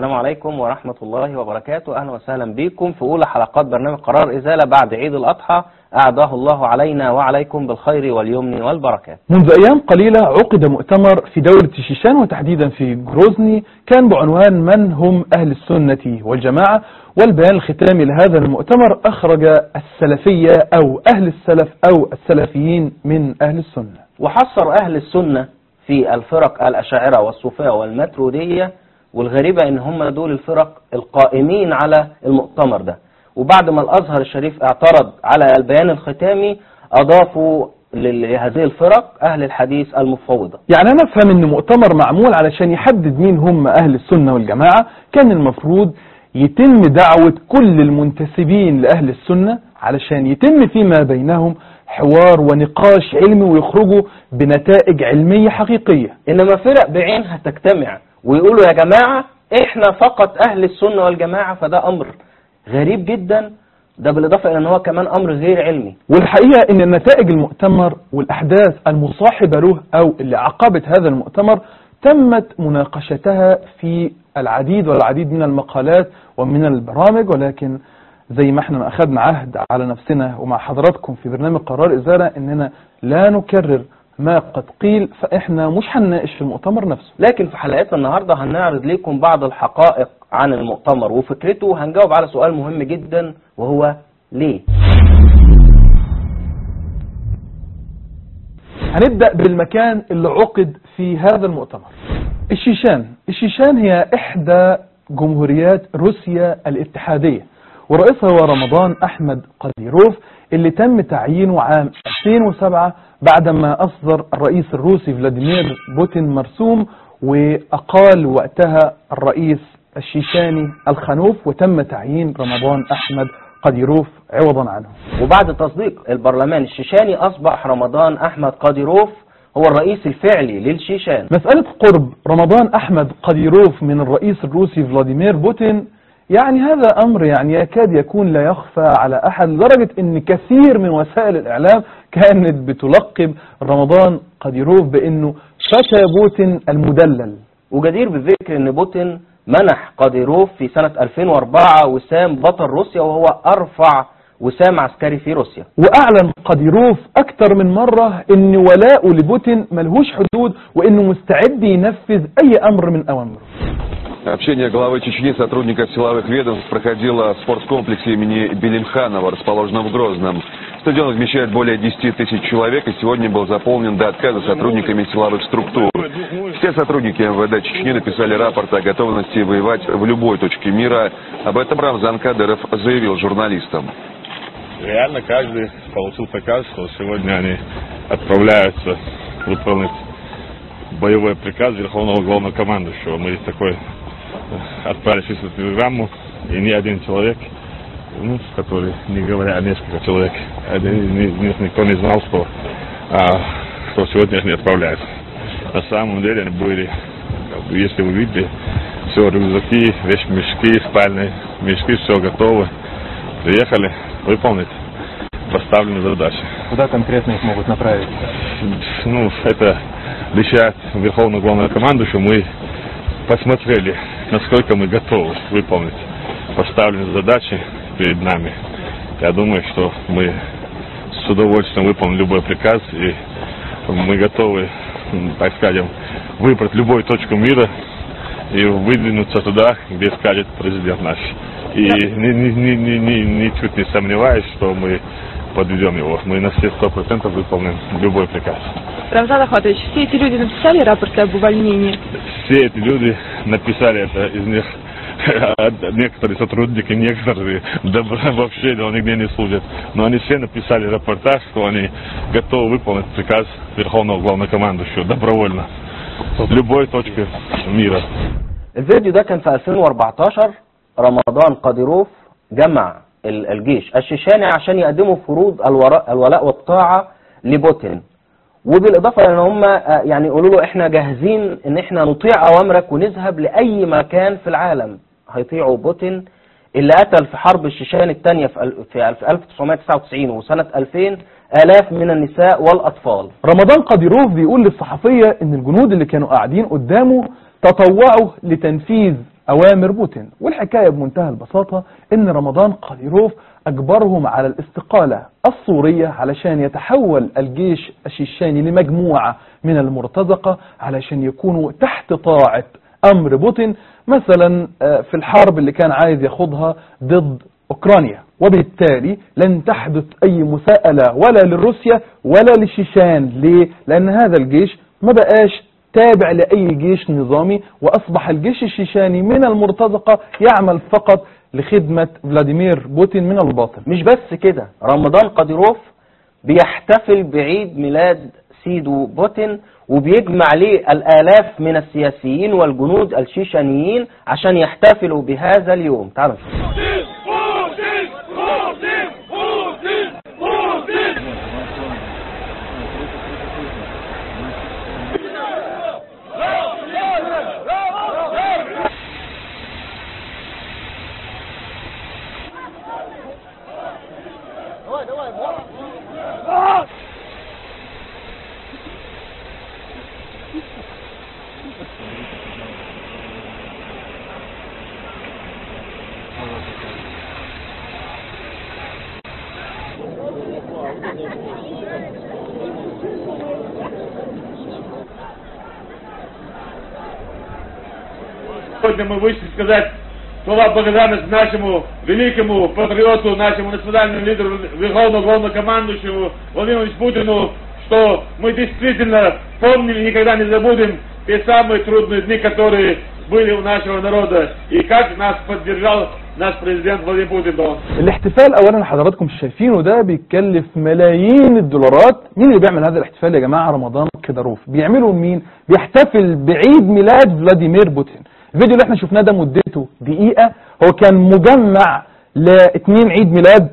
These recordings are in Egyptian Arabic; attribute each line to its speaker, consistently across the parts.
Speaker 1: السلام عليكم ورحمة الله وبركاته أهلا وسهلا بكم في أولى حلقات برنامج قرار إزالة بعد عيد الأضحى أعداه الله علينا وعليكم بالخير واليمن والبركات
Speaker 2: منذ أيام قليلة عقد مؤتمر في دولة الشيشان وتحديدا في جروزني كان بعنوان من هم أهل السنة والجماعة والبيان الختامي لهذا المؤتمر أخرج السلفية أو أهل السلف أو السلفيين من أهل السنة
Speaker 1: وحصر أهل السنة في الفرق الأشاعرة والصوفية والماترودية والغريبة إن هم دول الفرق القائمين على المؤتمر ده وبعد ما الأزهر الشريف اعترض على البيان الختامي أضافوا لهذه الفرق أهل الحديث المفوضة
Speaker 2: يعني أنا أفهم أن مؤتمر معمول علشان يحدد مين هم أهل السنة والجماعة كان المفروض يتم دعوة كل المنتسبين لأهل السنة علشان يتم فيما بينهم حوار ونقاش علمي ويخرجوا بنتائج علمية حقيقية
Speaker 1: إنما فرق بعينها تجتمع ويقولوا يا جماعة إحنا فقط أهل السنة والجماعة فده أمر غريب جدا ده بالإضافة إلى أن هو كمان أمر غير علمي
Speaker 2: والحقيقة أن نتائج المؤتمر والأحداث المصاحبة له أو اللي عقبت هذا المؤتمر تمت مناقشتها في العديد والعديد من المقالات ومن البرامج ولكن زي ما احنا أخذنا عهد على نفسنا ومع حضراتكم في برنامج قرار إزالة أننا لا نكرر ما قد قيل فإحنا مش هنناقش في المؤتمر نفسه
Speaker 1: لكن في حلقتنا النهاردة هنعرض لكم بعض الحقائق عن المؤتمر وفكرته وهنجاوب على سؤال مهم جدا وهو ليه
Speaker 2: هنبدأ بالمكان اللي عقد في هذا المؤتمر الشيشان الشيشان هي إحدى جمهوريات روسيا الاتحادية ورئيسها هو رمضان أحمد قديروف اللي تم تعيينه عام 2007 بعدما أصدر الرئيس الروسي فلاديمير بوتين مرسوم وأقال وقتها الرئيس الشيشاني الخنوف وتم تعيين رمضان أحمد قديروف عوضا عنه
Speaker 1: وبعد تصديق البرلمان الشيشاني أصبح رمضان أحمد قديروف هو الرئيس الفعلي للشيشان
Speaker 2: مسألة قرب رمضان أحمد قديروف من الرئيس الروسي فلاديمير بوتين يعني هذا أمر يعني يكاد يكون لا يخفى على أحد لدرجة أن كثير من وسائل الإعلام كانت بتلقب رمضان قديروف بأنه فتى بوتين المدلل
Speaker 1: وجدير بالذكر أن بوتين منح قديروف في سنة 2004 وسام بطل روسيا وهو أرفع وسام عسكري في روسيا
Speaker 2: وأعلن قديروف أكثر من مرة أن ولاءه لبوتين ملهوش حدود وأنه مستعد ينفذ أي أمر من أوامره
Speaker 3: Общение главы Чечни сотрудников силовых ведомств проходило в спорткомплексе имени Белимханова, расположенном в Грозном. Стадион вмещает более 10 тысяч человек и сегодня был заполнен до отказа сотрудниками силовых структур. Все сотрудники МВД Чечни написали рапорт о готовности воевать в любой точке мира. Об этом Рамзан Кадыров заявил журналистам.
Speaker 4: Реально каждый получил приказ, что сегодня они отправляются выполнить боевой приказ Верховного Главнокомандующего. Мы такой отправили числительную телеграмму, и ни один человек, ну, который, не говоря о несколько человек, один, ни- ни- никто не знал, что, а, что сегодня они отправляются. На самом деле они были, как бы, если вы видели, все, рюкзаки, вещмешки, спальные мешки, все готово. Приехали выполнить поставленные задачи.
Speaker 2: Куда конкретно их могут направить?
Speaker 4: Ну, это решает Верховный Главнокомандующий. Мы посмотрели, насколько мы готовы выполнить поставленные задачи перед нами. Я думаю, что мы с удовольствием выполним любой приказ, и мы готовы, м, так скажем, выбрать любую точку мира и выдвинуться туда, где скажет президент наш. И ни- ни- ни- ни- ни- ничуть не сомневаюсь, что мы подведем его. Мы на все сто процентов выполним любой приказ.
Speaker 5: Рамзан Ахматович, все эти люди написали рапорты об увольнении?
Speaker 4: Все эти люди написали это, из них некоторые сотрудники, некоторые да, вообще да, нигде не служат. Но они все написали рапорта, что они готовы выполнить приказ Верховного Главнокомандующего добровольно. В любой точке мира.
Speaker 1: الفيديو ده كان في 2014 رمضان قديروف جمع ال- الجيش الشيشاني عشان يقدموا فروض الوراء الولاء والطاعة لبوتين وبالإضافة لأن هم آه، يعني يقولوا له إحنا جاهزين إن إحنا نطيع أوامرك ونذهب لأي مكان في العالم هيطيعوا بوتين اللي قتل في حرب الشيشان الثانية في ال- في 1999 وسنة 2000 آلاف من النساء والأطفال
Speaker 2: رمضان قديروف بيقول للصحفية ان الجنود اللي كانوا قاعدين قدامه تطوعوا لتنفيذ أوامر بوتين والحكاية بمنتهى البساطة إن رمضان قاديروف أجبرهم على الاستقالة الصورية علشان يتحول الجيش الشيشاني لمجموعة من المرتزقة علشان يكونوا تحت طاعة أمر بوتين مثلا آه، في الحرب اللي كان عايز ياخدها ضد أوكرانيا وبالتالي لن تحدث أي مساءلة ولا لروسيا ولا للشيشان ليه؟ لأن هذا الجيش ما بقاش تابع لأي جيش نظامي وأصبح الجيش الشيشاني من المرتزقة يعمل فقط لخدمة فلاديمير بوتين من الباطن
Speaker 1: مش بس كده رمضان قاديروف بيحتفل بعيد ميلاد سيدو بوتين وبيجمع عليه الآلاف من السياسيين والجنود الشيشانيين عشان يحتفلوا بهذا اليوم تعالوا نشوف
Speaker 6: Сегодня мы вышли сказать слова благодарности нашему великому патриоту, нашему национальному лидеру, верховному главнокомандующему Владимиру Ильичу Путину, что мы действительно помнили, никогда не забудем те самые трудные дни, которые были у нашего народа, и как нас поддержал наш президент Владимир Путин.
Speaker 2: الاحتفال اولا حضراتكم شايفينه ده بيتكلف ملايين الدولارات مين اللي بيعمل هذا الاحتفال يا جماعه رمضان كدروف بيعملوا مين بيحتفل بعيد ميلاد فلاديمير بوتين الفيديو اللي احنا شفناه ده مدته دقيقه هو كان مجمع لاثنين عيد ميلاد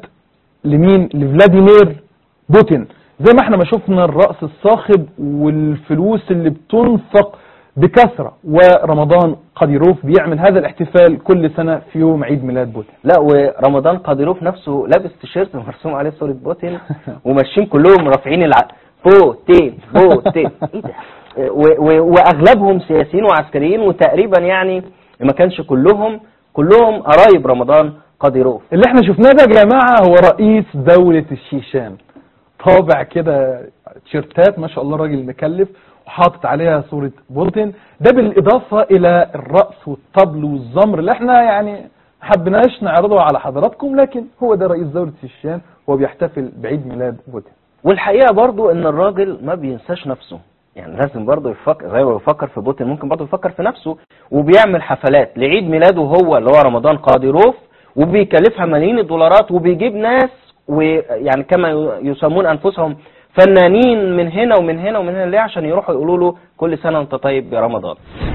Speaker 2: لمين لفلاديمير بوتين زي ما احنا ما شفنا الرأس الصاخب والفلوس اللي بتنفق بكثرة ورمضان قديروف بيعمل هذا الاحتفال كل سنة في يوم عيد ميلاد بوتين
Speaker 1: لا ورمضان قاديروف نفسه لابس تيشيرت مرسوم عليه صورة بوتين وماشيين كلهم رافعين الع بوتين بوتين ايه ده و- و- واغلبهم سياسيين وعسكريين وتقريبا يعني ما كانش كلهم كلهم قرايب رمضان قاديروف
Speaker 2: اللي احنا شفناه ده يا جماعة هو رئيس دولة الشيشان طابع كده تيشيرتات ما شاء الله راجل مكلف وحاطط عليها صورة بوتين ده بالإضافة إلى الرأس والطبل والزمر اللي احنا يعني ما حبناش نعرضه على حضراتكم لكن هو ده رئيس دولة الشيشان وهو بيحتفل بعيد ميلاد بوتين
Speaker 1: والحقيقة برضو ان الراجل ما بينساش نفسه يعني لازم برضو يفكر زي ما بيفكر في بوتين ممكن برضو يفكر في نفسه وبيعمل حفلات لعيد ميلاده هو اللي هو رمضان قاديروف وبيكلفها ملايين الدولارات وبيجيب ناس ويعني كما يسمون انفسهم فنانين من هنا ومن هنا ومن هنا ليه عشان يروحوا يقولوا له كل سنة وانت طيب يا رمضان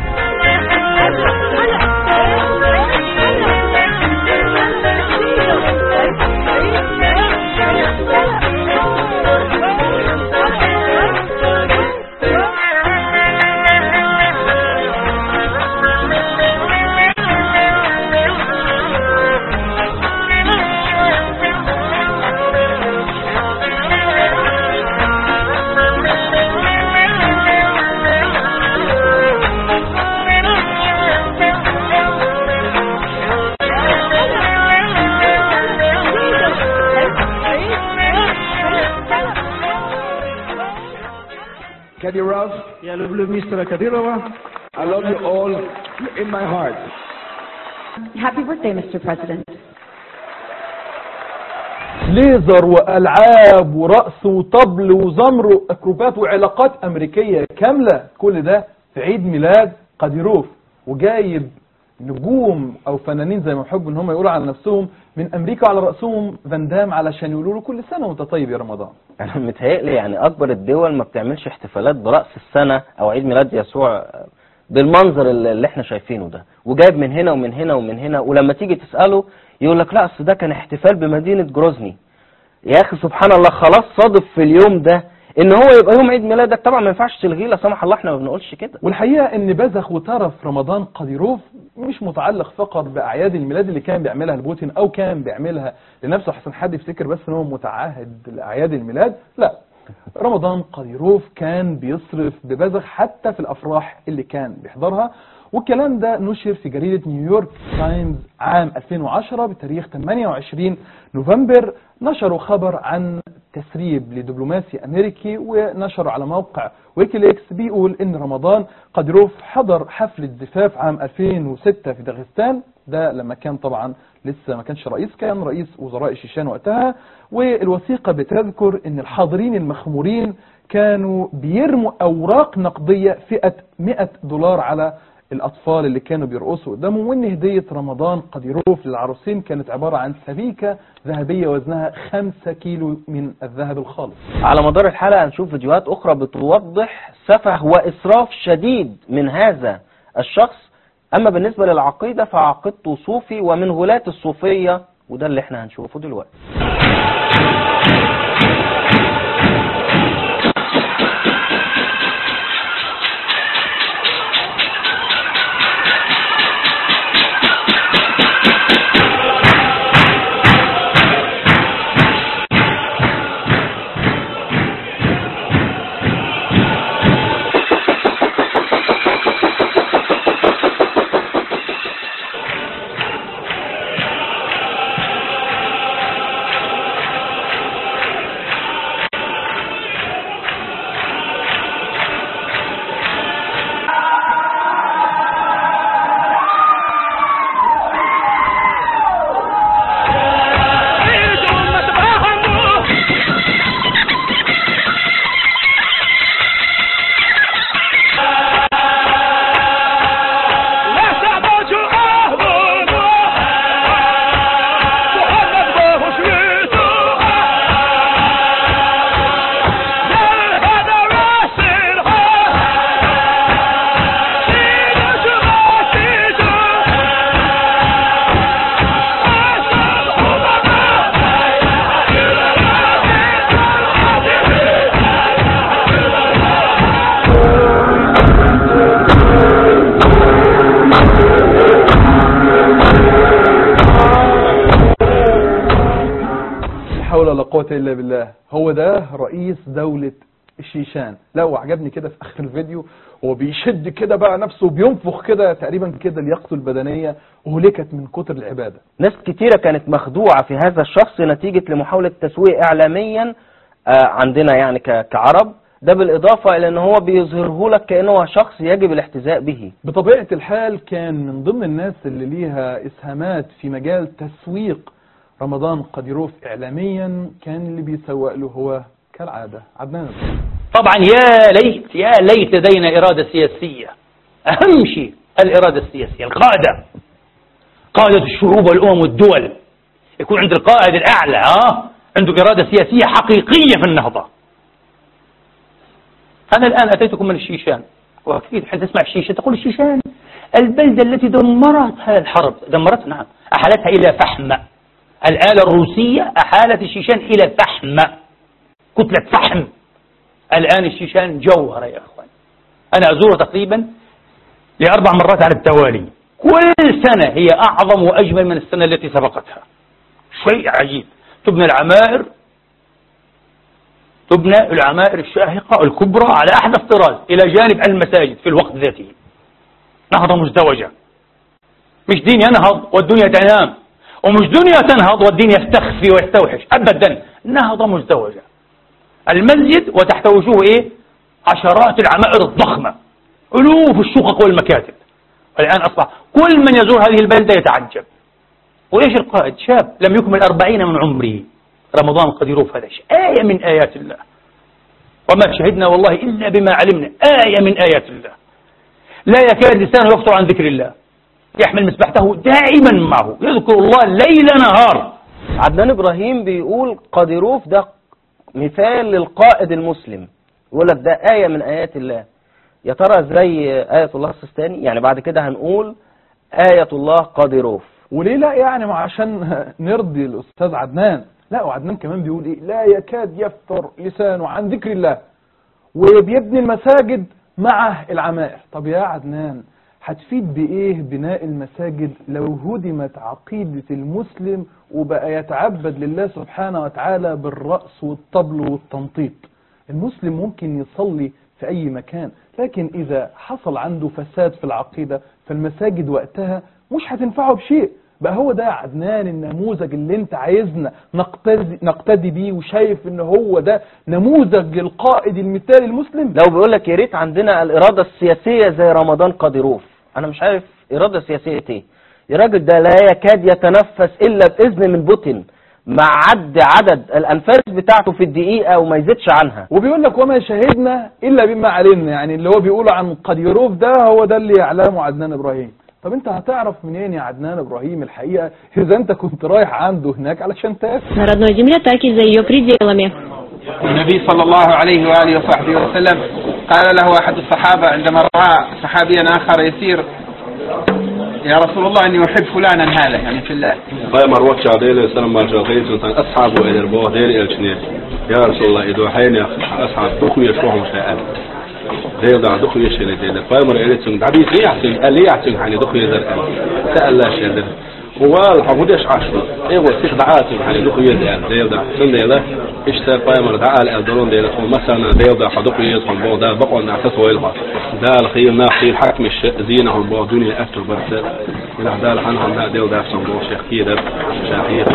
Speaker 7: Kadyrov,
Speaker 8: Я люблю мистера Кадырова.
Speaker 7: I love you all. You're in my heart.
Speaker 9: Happy birthday, Mr. President.
Speaker 2: ليزر والعاب ورقص وطبل وزمر واكروبات وعلاقات امريكيه كامله كل ده في عيد ميلاد قديروف وجايب نجوم او فنانين زي ما بيحبوا ان هم يقولوا على نفسهم من امريكا على راسهم فان دام علشان يقولوا له كل سنه وانت طيب يا رمضان
Speaker 1: انا متهيألي يعني اكبر الدول ما بتعملش احتفالات برأس السنة او عيد ميلاد يسوع بالمنظر اللي اللي احنا شايفينه ده وجايب من هنا ومن هنا ومن هنا ولما تيجي تسأله يقول لك لا اصل ده كان احتفال بمدينة جروزني يا اخي سبحان الله خلاص صادف في اليوم ده ان هو يبقى يوم عيد ميلادك طبعا ما ينفعش تلغيه لا سمح الله احنا ما بنقولش كده
Speaker 2: والحقيقه ان بزخ وترف رمضان قديروف مش متعلق فقط باعياد الميلاد اللي كان بيعملها لبوتين او كان بيعملها لنفسه احسن حد يفتكر بس ان هو متعهد لاعياد الميلاد لا رمضان قديروف كان بيصرف ببذخ حتى في الأفراح اللي كان بيحضرها والكلام ده نشر في جريدة نيويورك تايمز عام 2010 بتاريخ 28 نوفمبر نشروا خبر عن تسريب لدبلوماسي أمريكي ونشروا على موقع ويكيليكس بيقول إن رمضان قديروف حضر حفلة زفاف عام 2006 في داغستان ده لما كان طبعا لسه ما كانش رئيس كان رئيس وزراء الشيشان وقتها والوثيقة بتذكر ان الحاضرين المخمورين كانوا بيرموا اوراق نقدية فئة 100 دولار على الاطفال اللي كانوا بيرقصوا قدامهم وان هدية رمضان قديروف للعروسين كانت عبارة عن سبيكة ذهبية وزنها 5 كيلو من الذهب الخالص
Speaker 1: على مدار الحلقة هنشوف فيديوهات أخرى بتوضح سفه وإسراف شديد من هذا الشخص أما بالنسبة للعقيدة فعقيدته صوفي ومن غلاة الصوفية وده اللي احنا هنشوفه دلوقتي
Speaker 2: لا حول ولا قوة إلا بالله هو ده رئيس دولة الشيشان لا وعجبني كده في آخر الفيديو هو بيشد كده بقى نفسه وبينفخ كده تقريبا كده لياقته البدنية أهلكت من كتر العبادة
Speaker 1: ناس كتيرة كانت مخدوعة في هذا الشخص نتيجة لمحاولة تسويق إعلاميا آه، عندنا يعني ك- كعرب ده بالإضافة إلى أن هو بيظهره لك كأنه هو شخص يجب الاحتذاء به
Speaker 2: بطبيعة الحال كان من ضمن الناس اللي ليها إسهامات في مجال تسويق رمضان قديروف إعلاميا كان اللي بيسوق له هو كالعادة عدنان
Speaker 10: طبعا يا ليت يا ليت لدينا إرادة سياسية أهم شيء الإرادة السياسية القادة قادة الشعوب والأمم والدول يكون عند القائد الأعلى ها عنده إرادة سياسية حقيقية في النهضة أنا الآن أتيتكم من الشيشان وأكيد حين تسمع الشيشان تقول الشيشان البلدة التي دمرتها الحرب دمرت نعم أحالتها إلى فحم الآلة الروسية أحالت الشيشان إلى فحم كتلة فحم الآن الشيشان جوهرة يا أخوان أنا أزورها تقريبا لأربع مرات على التوالي كل سنة هي أعظم وأجمل من السنة التي سبقتها شيء عجيب تبنى العمائر تبنى العمائر الشاهقة الكبرى على أحدث طراز إلى جانب المساجد في الوقت ذاته نهضة مزدوجة مش دين ينهض والدنيا تنام ومش دنيا تنهض والدين يستخفي ويستوحش أبدا نهضة مزدوجة المسجد وتحت وجوه إيه عشرات العمائر الضخمة ألوف الشقق والمكاتب الآن أصبح كل من يزور هذه البلدة يتعجب وإيش القائد شاب لم يكمل أربعين من عمره رمضان قد يروف هذا الشيء آية من آيات الله وما شهدنا والله إلا بما علمنا آية من آيات الله لا يكاد لسانه يفطر عن ذكر الله يحمل مسبحته دائما معه يذكر الله ليل نهار
Speaker 1: عدنان إبراهيم بيقول قديروف ده مثال للقائد المسلم يقول لك ده آية من آيات الله يا ترى زي آية الله السيستاني يعني بعد كده هنقول آية الله قديروف
Speaker 2: وليه لا يعني ما عشان نرضي الأستاذ عدنان لا وعدنان كمان بيقول إيه لا يكاد يفتر لسانه عن ذكر الله وبيبني المساجد مع العمائر طب يا عدنان هتفيد بإيه بناء المساجد لو هدمت عقيدة المسلم وبقى يتعبد لله سبحانه وتعالى بالرأس والطبل والتنطيط المسلم ممكن يصلي في أي مكان لكن إذا حصل عنده فساد في العقيدة فالمساجد وقتها مش هتنفعه بشيء بقى هو ده يا عدنان النموذج اللي انت عايزنا نقتدي, نقتدي بيه وشايف ان هو ده نموذج القائد المثالي المسلم
Speaker 1: لو بيقول لك يا ريت عندنا الإرادة السياسية زي رمضان قادروف أنا مش عارف إرادة سياسية إيه يا راجل ده لا يكاد يتنفس إلا بإذن من بوتين مع عد عدد الأنفاس بتاعته في الدقيقة وما يزيدش عنها
Speaker 2: وبيقول لك وما شهدنا الا بما علمنا يعني اللي هو بيقوله عن قديروف ده هو ده اللي يعلمه عدنان ابراهيم طب انت هتعرف منين يا عدنان ابراهيم الحقيقه اذا انت كنت رايح عنده هناك علشان تاكل
Speaker 11: На родной земле, так и за ее пределами.
Speaker 12: النبي صلى الله عليه وآله وصحبه وسلم قال له أحد الصحابة عندما رأى صحابيا آخر يسير يا رسول الله إني أحب فلانا هذا يعني في الله
Speaker 13: Baymar wakça dele sanma jagaytu tan ashabu eder bo dele elchne ya rasulullah ido hayna ashab duku yashruhu sha'an ديل دا دخو يشيل ديل بايمر إليتون دعبي يحسن اللي يحسن يعني دخو يزر سأل لا شيل وال حمود يش عشرة ايه وسيخ دعاتي يعني دخو يزر ديل دا سن ديل اشتا بايمر دعال الدرون ديل مثلا ديل دا حدخو يزر بو دا بقوا نعتس ويلها دا الخير ناخي حكم زينه البو دنيا أكتر برس إلى دا الحنهم دا ديل دا سنبو شيخ كيدر شاخير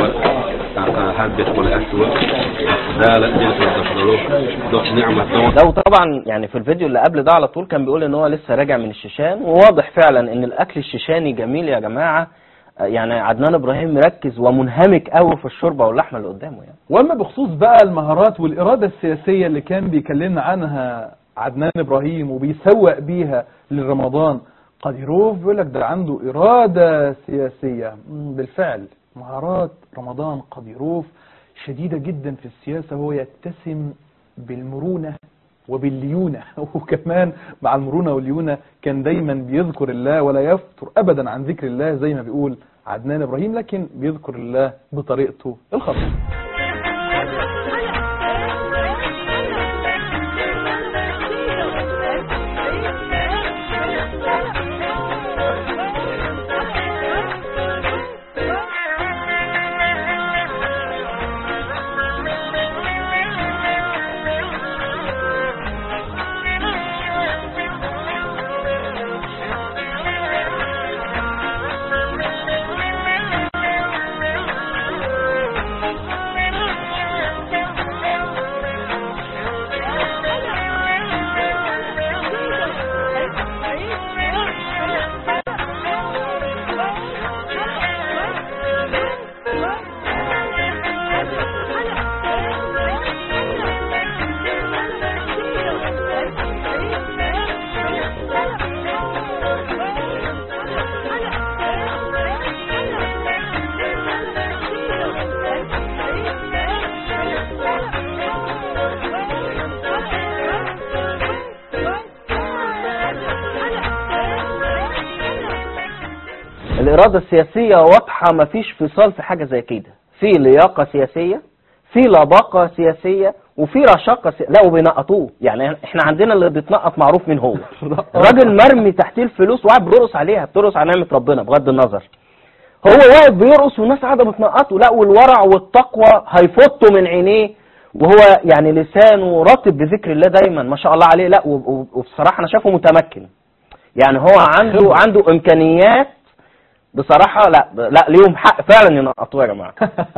Speaker 13: حدث ولا أسوأ لا لا ديل تدخلوا دخ نعمة دون
Speaker 1: ده وطبعا يعني في الفيديو اللي قبل ده على طول كان بيقول ان هو لسه راجع من الشيشان وواضح فعلا ان الاكل الشيشاني جميل يا جماعه يعني عدنان ابراهيم مركز ومنهمك قوي في الشوربه واللحمه اللي قدامه يعني
Speaker 2: واما بخصوص بقى المهارات والاراده السياسيه اللي كان بيكلمنا عنها عدنان ابراهيم وبيسوق بيها لرمضان قديروف بيقول لك ده عنده اراده سياسيه مم، بالفعل مهارات رمضان قديروف شديده جدا في السياسه هو يتسم بالمرونه وبالليونة وكمان مع المرونة والليونة كان دايما بيذكر الله ولا يفتر أبدا عن ذكر الله زي ما بيقول عدنان إبراهيم لكن بيذكر الله بطريقته الخاصة
Speaker 1: الإرادة السياسية واضحة مفيش فصال في حاجة زي كده في لياقة سياسية في لباقة سياسية وفي رشاقة سي... لا وبينقطوه يعني احنا عندنا اللي بيتنقط معروف مين هو راجل مرمي تحتيه الفلوس وقاعد بيرقص عليها بترقص على نعمة ربنا بغض النظر هو واقف بيرقص والناس قاعدة بتنقطه لا والورع والتقوى هيفطوا من عينيه وهو يعني لسانه رطب بذكر الله دايما ما شاء الله عليه لا و- و- وبصراحة انا شايفه متمكن يعني هو عنده عنده امكانيات بصراحة لا لا ليهم حق فعلا ينقطوه يا جماعة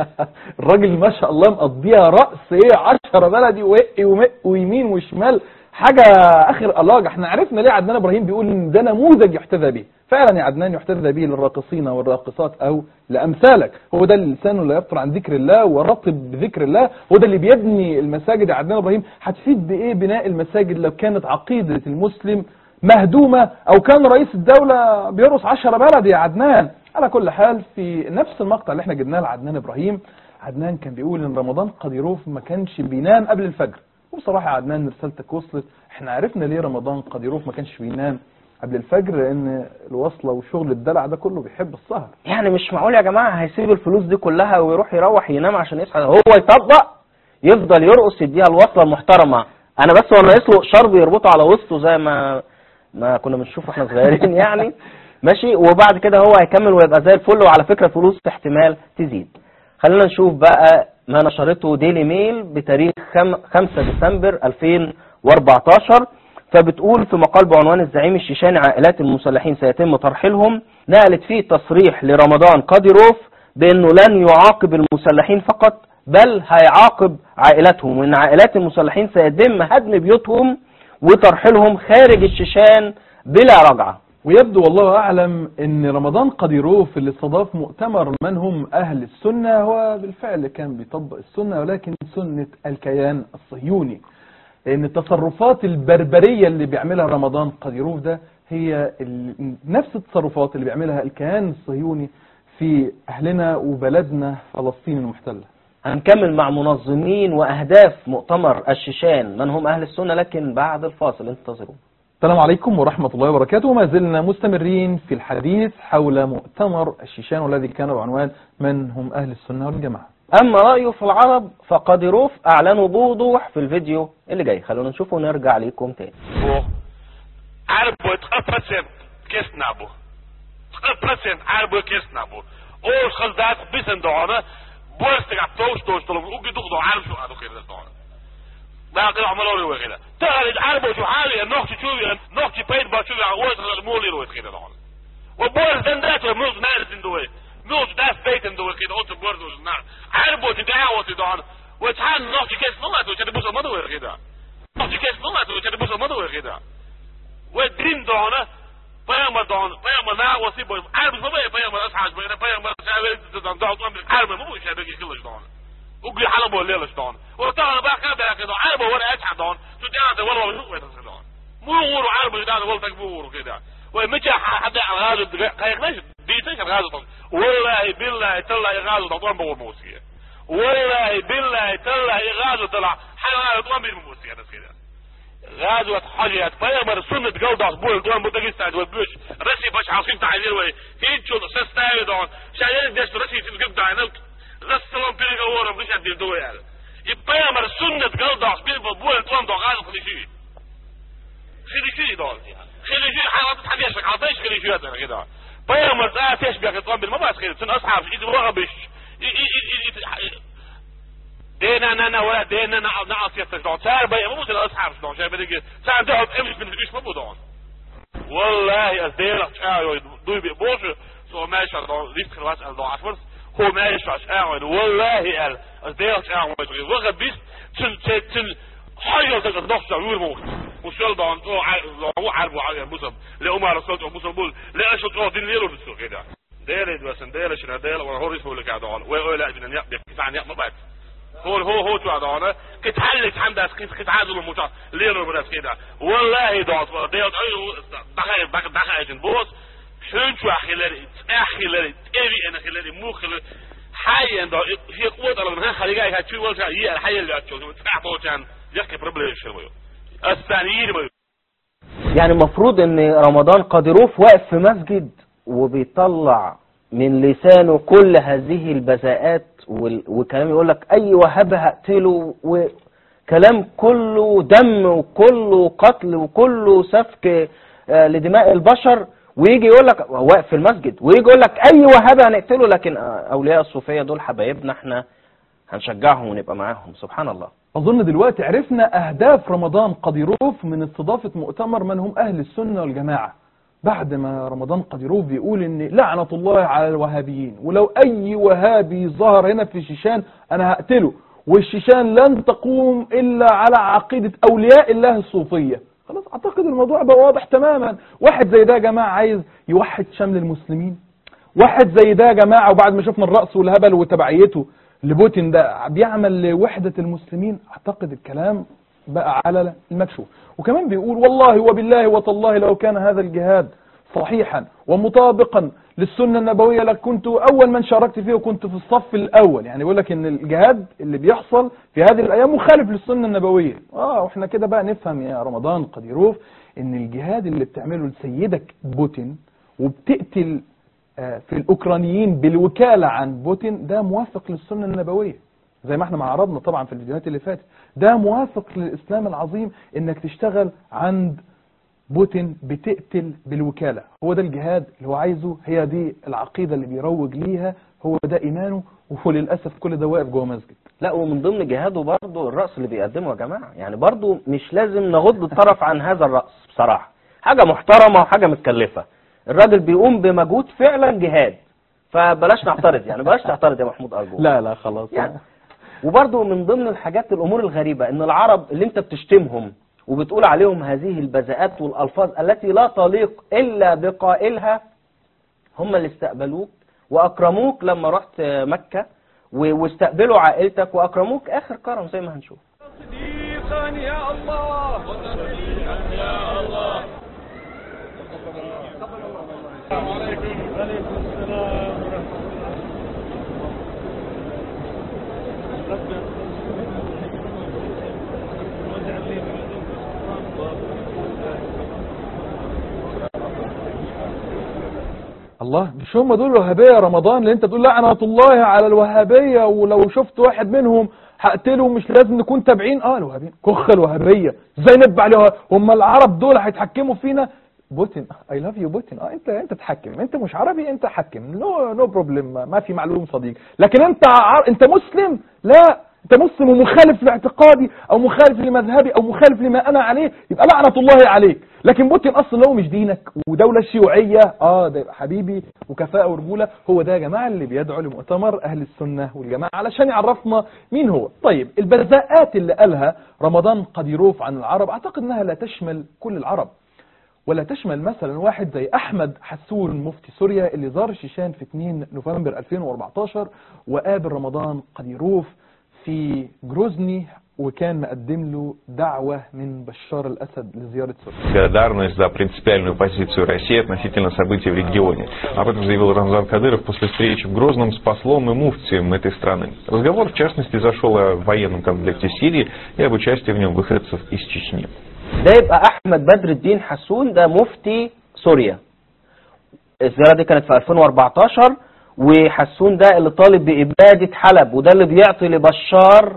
Speaker 2: الراجل ما شاء الله مقضيها رأس ايه عشرة بلدي وق ومق ويمين وشمال حاجة اخر الله احنا عرفنا ليه عدنان ابراهيم بيقول ان ده نموذج يحتذى به فعلا يا عدنان يحتذى به للراقصين والراقصات او لامثالك هو ده اللسان اللي يفطر عن ذكر الله ورطب بذكر الله هو ده اللي بيبني المساجد يا عدنان ابراهيم هتفيد بايه بناء المساجد لو كانت عقيدة المسلم مهدومة او كان رئيس الدولة بيرقص عشرة بلد يا عدنان على كل حال في نفس المقطع اللي احنا جبناه لعدنان ابراهيم عدنان كان بيقول ان رمضان قديروف ما كانش بينام قبل الفجر وبصراحة يا عدنان رسالتك وصلت احنا عرفنا ليه رمضان قديروف ما كانش بينام قبل الفجر لان الوصلة وشغل الدلع ده كله بيحب السهر
Speaker 1: يعني مش معقول يا جماعة هيسيب الفلوس دي كلها ويروح يروح ينام عشان يصحى هو يطبق يفضل يرقص يديها الوصلة المحترمة انا بس هو ناقص له شرب يربطه على وسطه زي ما ما كنا بنشوف واحنا صغيرين يعني ماشي وبعد كده هو هيكمل ويبقى زي الفل وعلى فكرة فلوس احتمال تزيد خلينا نشوف بقى ما نشرته ديلي ميل بتاريخ خم- 5 ديسمبر 2014 فبتقول في مقال بعنوان الزعيم الشيشاني عائلات المسلحين سيتم ترحيلهم نقلت فيه تصريح لرمضان قادروف بانه لن يعاقب المسلحين فقط بل هيعاقب عائلاتهم وان عائلات المسلحين سيتم هدم بيوتهم وترحيلهم خارج الشيشان بلا رجعة
Speaker 2: ويبدو والله أعلم أن رمضان قديروف اللي استضاف مؤتمر من هم أهل السنة هو بالفعل كان بيطبق السنة ولكن سنة الكيان الصهيوني لأن التصرفات البربرية اللي بيعملها رمضان قديروف ده هي ال- نفس التصرفات اللي بيعملها الكيان الصهيوني في أهلنا وبلدنا فلسطين المحتلة
Speaker 1: هنكمل مع منظمين وأهداف مؤتمر الشيشان من هم أهل السنة لكن بعد الفاصل انتظروا
Speaker 2: السلام عليكم ورحمة الله وبركاته وما زلنا مستمرين في الحديث حول مؤتمر الشيشان والذي كان بعنوان من هم أهل السنة والجماعة
Speaker 1: أما رأيه في العرب فقادروف أعلنوا بوضوح في الفيديو اللي جاي خلونا نشوفه ونرجع ليكم تاني
Speaker 14: Arbeit 100% kerstnabo. 100% arbeit kerstnabo. Oors gezegd bis en dane. Borstig op toast toast طلب وجي دغدو عارف شو هذا كده دane. ما كده عملوا له كده. ترى الاربع شو حالي النقط شو نقط بيت با شو وقت المولي رو كده دane. وبورس دن ده موز نار دندوي. موز ده بيت دندوي كده قلت بورس نار. عربوا تدعوا تدان. وتحان نقط كيس نقط كده بوس المدوي كده. نقط كيس نقط كده بوس المدوي كده. والدين دونه بيامر دون بيامر نا وسيب عارف ما بي بيامر اصحاب بينا بيامر شاوي دون دون دون عارف ما مو شاوي كلش دون وقي حلب ولا ليش دون وطبعا بقى كده كده عارف ولا اصحاب دون شو ده ولا ولا هو دون مو ورو عارف ده ولا تكبور كده ومتى حدا غازو قايقناش ديتك غازو والله بالله تلا غازو دون بو موسيقى والله بالله تلا غازو طلع حيوان دون بالموسيقى بس كده غزوة حاجة فيامر سنة جودة أصبول دون مدقستان وبوش رسي باش عاصم تعزير وي هيتشو سستاوي دون شايل ديش رسي تنقب دعينك غس سلام بيرك أورم مش عدي دوي يعني يبيامر سنة جودة أصبول بول دون دون غازو خليشي خليشي دون خليشي حالات حديثك عطيش خليشي هذا كده بيامر ده تشبه قطان ما بس خير سن أصحاب إذا وغبش دينا انا ولا دينا انا نعص يستجدون سار بي مو مثل اصحاب شلون شايف بدك سار تحط امش من فيش مبودون والله ازدير اشعار دوي بي بوش سو ماشي دون ليست خلاص دون عفرس هو ماشي اشعار والله ال ازدير اشعار وغب بيس تن تن حاجه تقدر تضخ عيون موت وشل دون هو عارف وعارف مسلم لأمة رسول مسلم بول لا اشو تو دين ليلو بالسوق كده ديرد بس ديرد شنو ديرد وهو رسول لك عدوان ولا جن يقدر كفان يقدر بعد هو هو هو تو هذا كنت حلت عندها كنت كنت عازل الموتى ليرو بس كده والله دوت دوت ايو دخل بق دخل اجن بوس شون شو اخيلري اخيلري تبي انا خيلري مو خيلري حي عند هي قوة على من خلي جاي هتشوي ولا هي الحي اللي هتشوي تفتح بوتان يحكي بروبلم شو الثانيين ما
Speaker 1: يعني المفروض ان رمضان قادروف واقف في مسجد وبيطلع من لسانه كل هذه البذاءات وال- وكلام يقول لك اي وهاب هقتله وكلام كله دم وكله قتل وكله سفك آه، لدماء البشر ويجي يقول لك واقف في المسجد ويجي يقول لك اي وهاب هنقتله لكن آه، اولياء الصوفيه دول حبايبنا احنا هنشجعهم ونبقى معاهم سبحان الله
Speaker 2: أظن دلوقتي عرفنا أهداف رمضان قديروف من استضافة مؤتمر من هم أهل السنة والجماعة بعد ما رمضان قديروف بيقول إن لعنة الله على الوهابيين ولو أي وهابي ظهر هنا في شيشان أنا هقتله والشيشان لن تقوم إلا على عقيدة أولياء الله الصوفية خلاص أعتقد الموضوع بقى واضح تماما واحد زي ده يا جماعة عايز يوحد شمل المسلمين واحد زي ده يا جماعة وبعد ما شفنا الرأس والهبل وتبعيته لبوتين ده بيعمل لوحدة المسلمين اعتقد الكلام بقى على المكشوف وكمان بيقول والله وبالله وتالله لو كان هذا الجهاد صحيحا ومطابقا للسنة النبوية لكنت أول من شاركت فيه وكنت في الصف الأول يعني بيقول لك إن الجهاد اللي بيحصل في هذه الأيام مخالف للسنة النبوية آه وإحنا كده بقى نفهم يا رمضان قديروف إن الجهاد اللي بتعمله لسيدك بوتين وبتقتل آه، في الأوكرانيين بالوكالة عن بوتين ده موافق للسنة النبوية زي ما احنا ما عرضنا طبعا في الفيديوهات اللي فاتت ده موافق للإسلام العظيم إنك تشتغل عند بوتين بتقتل بالوكالة هو ده الجهاد اللي هو عايزه هي دي العقيدة اللي بيروج ليها هو ده إيمانه وللأسف كل ده واقف جوه مسجد
Speaker 1: لا ومن ضمن جهاده برضه الرأس اللي بيقدمه يا جماعة يعني برضه مش لازم نغض الطرف عن هذا الرأس بصراحة حاجة محترمة وحاجة متكلفة الراجل بيقوم بمجهود فعلا جهاد فبلاش نعترض يعني بلاش تعترض يا محمود أرجو
Speaker 2: لا لا خلاص
Speaker 1: يعني وبرضه من ضمن الحاجات الأمور الغريبة إن العرب اللي أنت بتشتمهم وبتقول عليهم هذه البذاءات والألفاظ التي لا تليق إلا بقائلها هم اللي استقبلوك وأكرموك لما رحت مكة و- واستقبلوا عائلتك وأكرموك آخر كرم زي ما هنشوف
Speaker 15: صديقا يا الله يا الله عليكم السلام
Speaker 2: الله مش هم دول الوهابية رمضان اللي انت بتقول لعنة الله على الوهابية ولو شفت واحد منهم هقتله مش لازم نكون تابعين اه الوهابيين كخ الوهابية ازاي نتبع لها هم العرب دول هيتحكموا فينا بوتين اي لاف يو بوتين اه انت انت تحكم انت مش عربي انت حكم نو نو بروبلم ما في معلوم صديق لكن انت عر... انت مسلم لا انت مسلم ومخالف لاعتقادي او مخالف لمذهبي او مخالف لما انا عليه يبقى لعنة الله عليك لكن بوتين اصلا هو مش دينك ودولة شيوعية اه ده يبقى حبيبي وكفاءة ورجولة هو ده يا جماعة اللي بيدعو لمؤتمر اهل السنة والجماعة علشان يعرفنا مين هو طيب البذاءات اللي قالها رمضان قديروف عن العرب اعتقد انها لا تشمل كل العرب ولا تشمل مثلا واحد زي احمد حسون مفتي سوريا اللي زار الشيشان في 2 نوفمبر 2014 وقابل رمضان قديروف في جروزني وكان مقدم له دعوة من بشار الأسد لزيارة سوريا
Speaker 16: благодарность за принципиальную позицию России относительно событий в регионе. Об этом заявил Рамзан Кадыров после встречи в Грозном с послом и муфтием этой страны. Разговор, в частности, зашел о военном конфликте в Сирии и об участии в нем выходцев из Чечни.
Speaker 1: ده يبقى احمد بدر الدين حسون ده مفتي سوريا الزياره دي كانت في 2014 وحسون ده اللي طالب بإبادة حلب وده اللي بيعطي لبشار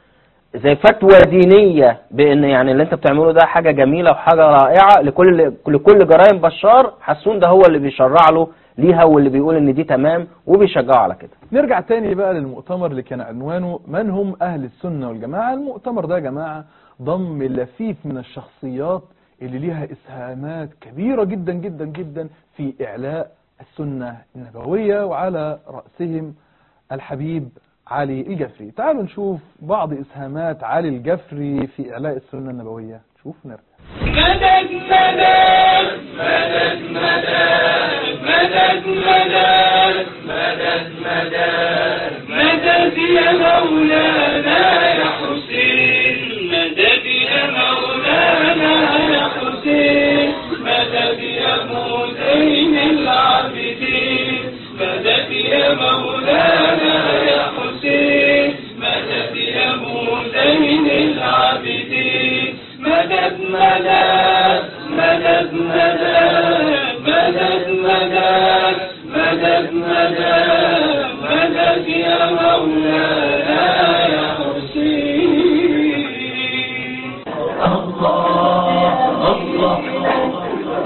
Speaker 1: زي فتوى دينية بان يعني اللي انت بتعمله ده حاجة جميلة وحاجة رائعة لكل لكل جرائم بشار حسون ده هو اللي بيشرع له ليها واللي بيقول ان دي تمام وبيشجعه على كده
Speaker 2: نرجع تاني بقى للمؤتمر اللي كان عنوانه من هم أهل السنة والجماعة المؤتمر ده يا جماعة ضم لفيف من الشخصيات اللي ليها إسهامات كبيرة جدا جدا جدا في إعلاء السنة النبوية وعلى رأسهم الحبيب علي الجفري تعالوا نشوف بعض إسهامات علي الجفري في إعلاء السنة النبوية شوف نرجع
Speaker 15: مدد مدد مدد مدد مدد مدد مدد مدد مدد يا مولانا يا حسين مدد يا مولانا يا حسين مدد يا موزين العابدين مدد يا مولانا يا حسين مدد يا موزين العابدين مدد مدد مدد مدد مدد مدد مدد مدد مدد يا مولانا يا حسين الله الله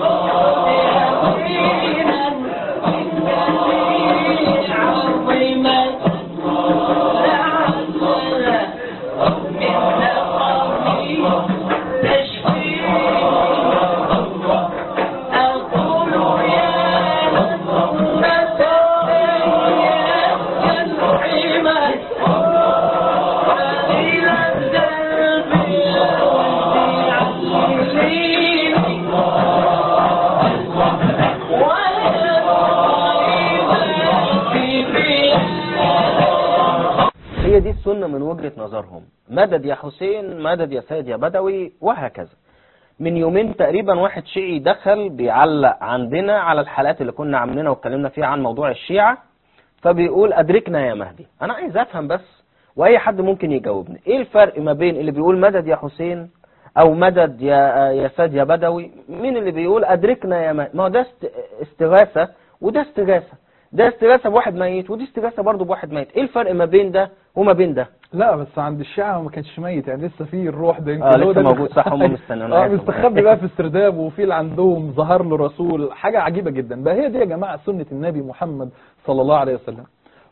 Speaker 1: هي دي السنة من وجهة نظرهم مدد يا حسين مدد يا سيد يا بدوي وهكذا من يومين تقريبا واحد شيعي دخل بيعلق عندنا على الحلقات اللي كنا عاملينها واتكلمنا فيها عن موضوع الشيعة فبيقول أدركنا يا مهدي أنا عايز أفهم بس وأي حد ممكن يجاوبني إيه الفرق ما بين اللي بيقول مدد يا حسين أو مدد يا يا سيد يا بدوي مين اللي بيقول أدركنا يا مهدي ما هو ده است- استغاثة وده استغاثة ده استغاثة بواحد ميت ودي استغاثة برضه بواحد ميت ايه الفرق ما بين ده وما بين ده
Speaker 2: لا بس عند الشيعة ما كانش ميت يعني لسه في الروح ده يمكن
Speaker 1: آه،
Speaker 2: هو
Speaker 1: لسه
Speaker 2: ده اللي-
Speaker 1: موجود، صح، هم مستنيين، أنا
Speaker 2: اه
Speaker 1: آسف.
Speaker 2: مستخبي بقى في السرداب وفي اللي عندهم ظهر له رسول حاجة عجيبة جدا بقى هي دي يا جماعة سنة النبي محمد صلى الله عليه وسلم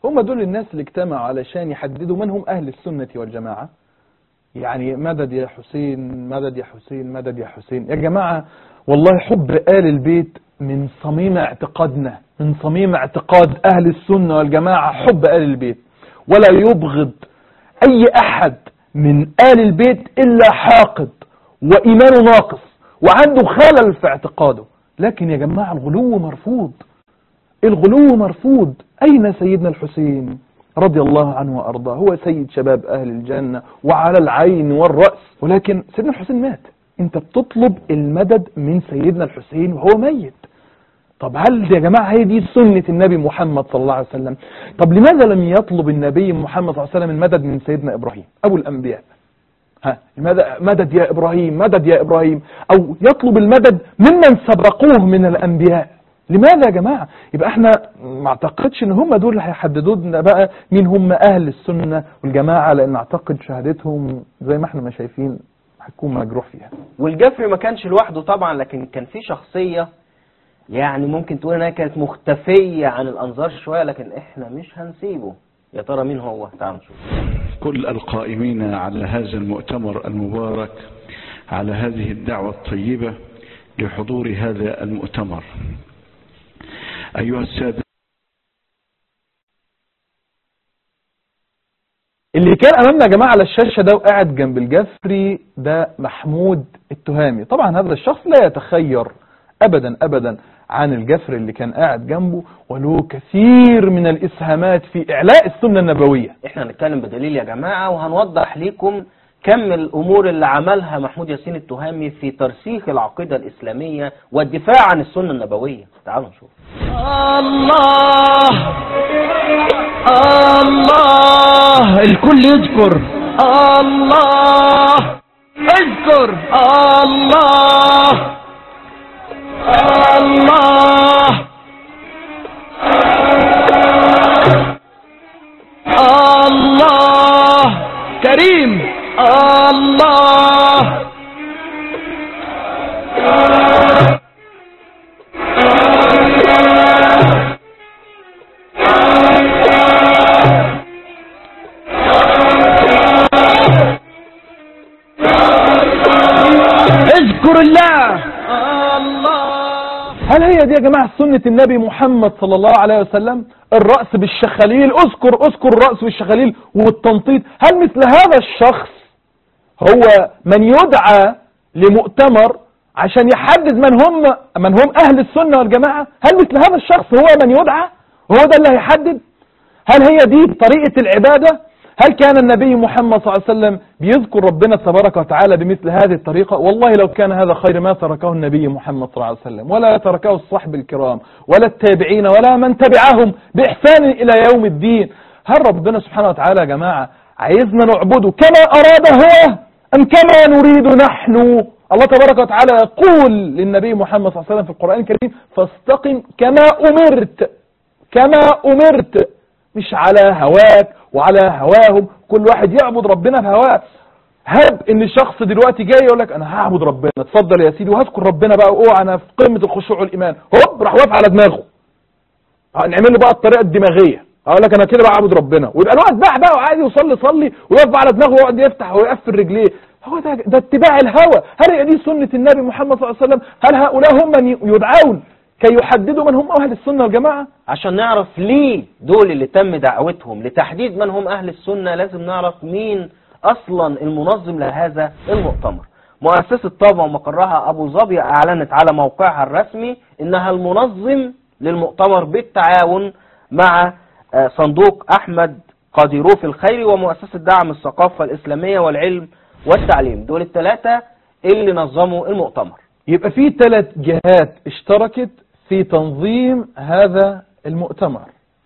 Speaker 2: هم دول الناس اللي اجتمعوا علشان يحددوا من هم أهل السنة والجماعة يعني مدد يا حسين مدد يا حسين مدد يا حسين يا جماعة والله حب آل البيت من صميم اعتقادنا من صميم اعتقاد أهل السنة والجماعة حب آل البيت ولا يبغض أي أحد من آل البيت إلا حاقد وإيمانه ناقص وعنده خلل في اعتقاده لكن يا جماعة الغلو مرفوض الغلو مرفوض أين سيدنا الحسين رضي الله عنه وأرضاه هو سيد شباب أهل الجنة وعلى العين والرأس ولكن سيدنا الحسين مات انت بتطلب المدد من سيدنا الحسين وهو ميت طب هل يا جماعة هي دي سنة النبي محمد صلى الله عليه وسلم طب لماذا لم يطلب النبي محمد صلى الله عليه وسلم المدد من سيدنا إبراهيم أبو الأنبياء ها لماذا مدد يا إبراهيم مدد يا إبراهيم أو يطلب المدد ممن سبقوه من الأنبياء لماذا يا جماعة يبقى احنا ما اعتقدش ان هم دول اللي هيحددوا لنا بقى مين هم اهل السنة والجماعة لان اعتقد شهادتهم زي ما احنا ما شايفين هتكون مجروح فيها
Speaker 1: والجفري ما كانش لوحده طبعا لكن كان في شخصية يعني ممكن تقول انها كانت مختفية عن الانظار شوية لكن احنا مش هنسيبه يا ترى مين هو تعالوا نشوف
Speaker 17: كل القائمين على هذا المؤتمر المبارك على هذه الدعوة الطيبة لحضور هذا المؤتمر أيها السادة
Speaker 2: اللي كان امامنا يا جماعة على الشاشة ده وقاعد جنب الجفري ده محمود التهامي طبعا هذا الشخص لا يتخير ابدا ابدا عن الجفري اللي كان قاعد جنبه وله كثير من الاسهامات في اعلاء السنة النبوية
Speaker 1: احنا هنتكلم بدليل يا جماعة وهنوضح لكم كم الامور اللي عملها محمود ياسين التهامي في ترسيخ العقيدة الاسلامية والدفاع عن السنة النبوية تعالوا نشوف
Speaker 15: الله الله الكل يذكر الله اذكر الله الله الله كريم الله اذكر الله
Speaker 2: هل هي دي يا جماعة سنة النبي محمد صلى الله عليه وسلم الرأس بالشخاليل اذكر اذكر الرأس بالشخاليل والتنطيط هل مثل هذا الشخص هو من يدعى لمؤتمر عشان يحدد من هم من هم اهل السنة والجماعة هل مثل هذا الشخص هو من يدعى هو ده اللي هيحدد هل هي دي طريقة العبادة هل كان النبي محمد صلى الله عليه وسلم بيذكر ربنا تبارك وتعالى بمثل هذه الطريقة والله لو كان هذا خير ما تركه النبي محمد صلى الله عليه وسلم ولا تركه الصحب الكرام ولا التابعين ولا من تبعهم بإحسان إلى يوم الدين هل ربنا سبحانه وتعالى يا جماعة عايزنا نعبده كما أراد هو أم كما نريد نحن الله تبارك وتعالى يقول للنبي محمد صلى الله عليه وسلم في القرآن الكريم فاستقم كما أمرت كما أمرت مش على هواك وعلى هواهم كل واحد يعبد ربنا في هواه هب ان الشخص دلوقتي جاي يقول لك انا هعبد ربنا اتفضل يا سيدي وهذكر ربنا بقى اوعى انا في قمه الخشوع والايمان هوب راح واقف على دماغه نعمل له بقى الطريقه الدماغيه اقول لك انا كده بعبد ربنا ويبقى الواحد بقى بقى وعادي يصلي يصلي ويقف على دماغه ويقعد يفتح ويقفل رجليه هو ده ده اتباع الهوى هل هي دي سنه النبي محمد صلى الله عليه وسلم هل هؤلاء هم من يدعون كي يحددوا من هم أهل السنة والجماعة
Speaker 1: عشان نعرف ليه دول اللي تم دعوتهم لتحديد من هم أهل السنة لازم نعرف مين أصلا المنظم لهذا المؤتمر مؤسسة طابة ومقرها أبو ظبي أعلنت على موقعها الرسمي إنها المنظم للمؤتمر بالتعاون مع صندوق أحمد قادروف الخيري ومؤسسة دعم الثقافة الإسلامية والعلم والتعليم دول الثلاثة اللي نظموا المؤتمر
Speaker 2: يبقى في ثلاث جهات اشتركت في تنظيم هذا المؤتمر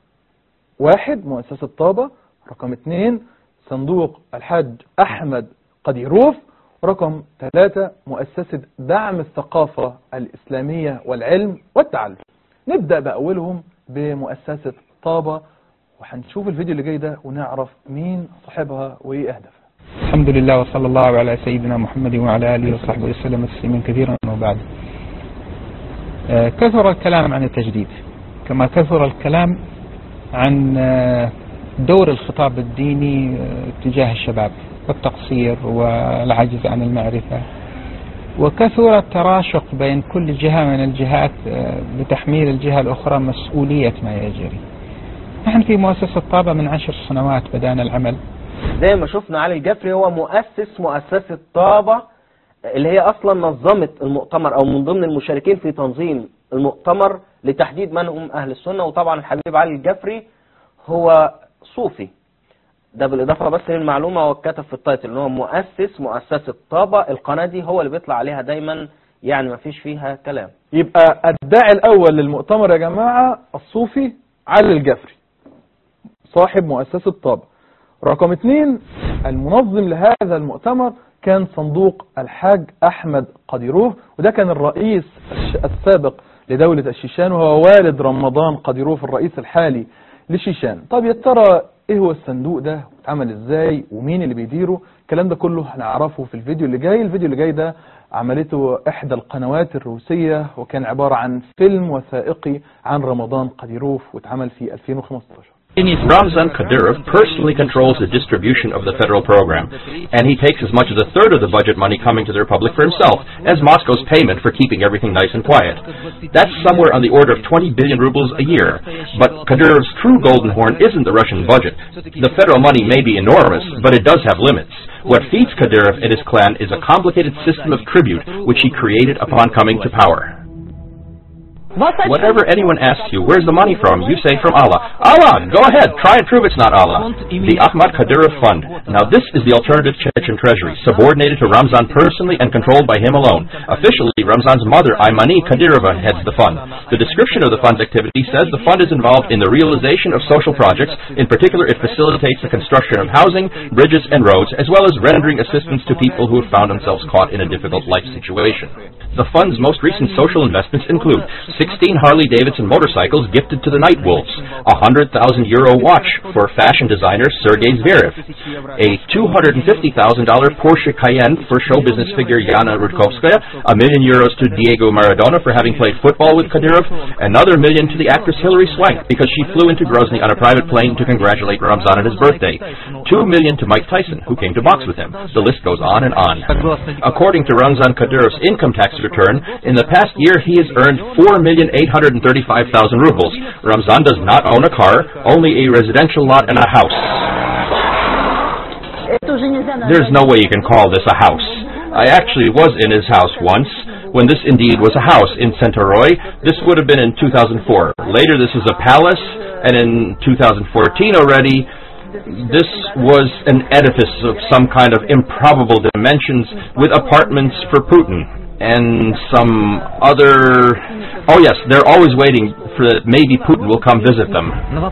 Speaker 2: واحد مؤسسة طابة رقم اثنين صندوق الحاج أحمد قديروف رقم ثلاثة مؤسسة دعم الثقافة الإسلامية والعلم والتعلم نبدأ بأولهم بمؤسسة طابة وهنشوف الفيديو اللي جاي ده ونعرف مين صاحبها وإيه أهدافها
Speaker 18: الحمد لله وصلى الله على سيدنا محمد وعلى آله وصحبه وسلم تسليما كثيرا وبعد كثر الكلام عن التجديد كما كثر الكلام عن آه، دور الخطاب الديني آه، تجاه الشباب والتقصير والعجز عن المعرفة وكثر التراشق بين كل جهة من الجهات آه، بتحميل الجهة الأخرى مسؤولية ما يجري نحن في مؤسسة طابة من عشر سنوات بدأنا العمل
Speaker 1: زي ما شفنا علي الجفري هو مؤسس مؤسسة طابة اللي هي اصلا نظمت المؤتمر او من ضمن المشاركين في تنظيم المؤتمر لتحديد من هم اهل السنة وطبعا الحبيب علي الجفري هو صوفي ده بالاضافة بس للمعلومة هو كتب في التايتل ان هو مؤسس مؤسسة طابة القناة دي هو اللي بيطلع عليها دايما يعني ما فيش فيها كلام
Speaker 2: يبقى الداعي الأول للمؤتمر يا جماعة الصوفي علي الجفري صاحب مؤسسة طابة رقم اثنين المنظم لهذا المؤتمر كان صندوق الحاج أحمد قديروف وده كان الرئيس الش- السابق لدولة الشيشان وهو والد رمضان قديروف الرئيس الحالي للشيشان طب يا ترى ايه هو الصندوق ده اتعمل ازاي ومين اللي بيديره الكلام ده كله هنعرفه في الفيديو اللي جاي الفيديو اللي جاي ده عملته احدى القنوات الروسية وكان عبارة عن فيلم وثائقي عن رمضان قديروف واتعمل في 2015
Speaker 19: Ramzan Kadyrov personally controls the distribution of the federal program, and he takes as much as a third of the budget money coming to the Republic for himself, as Moscow's payment for keeping everything nice and quiet. That's somewhere on the order of 20 billion rubles a year. But Kadyrov's true golden horn isn't the Russian budget. The federal money may be enormous, but it does have limits. What feeds Kadyrov and his clan is a complicated system of tribute, which he created upon coming to power. Whenever anyone asks you, where's the money from, you say from Allah. Allah! Go ahead, try and prove it's not Allah. The Ahmad Kadyrov Fund. Now this is the alternative Chechen treasury, subordinated to Ramzan personally and controlled by him alone. Officially, Ramzan's mother, Aymani Kadyrova, heads the fund. The description of the fund's activity says the fund is involved in the realization of social projects. In particular, it facilitates the construction of housing, bridges, and roads, as well as rendering assistance to people who have found themselves caught in a difficult life situation. The fund's most recent social investments include 16 Harley Davidson motorcycles gifted to the Night Wolves, a 100,000 euro watch for fashion designer Sergei Zverev, a $250,000 Porsche Cayenne for show business figure Yana Rudkovskaya, a million euros to Diego Maradona for having played football with Kadyrov, another million to the actress Hilary Swank because she flew into Grozny on a private plane to congratulate Ramzan on his birthday, two million to Mike Tyson, who came to box with him. The list goes on and on. According to Ramzan Kadyrov's income tax return, in the past year he has earned 4,835,000 rubles. Ramzan does not own a car, only a residential lot and a house. There's no way you can call this a house. I actually was in his house once, when this indeed was a house in Centoroy. This would have been in 2004. Later this is a palace, and in 2014 already, this was an edifice of some kind of improbable dimensions with apartments for Putin and some other. Oh yes, they're always waiting for that maybe Putin will come visit them.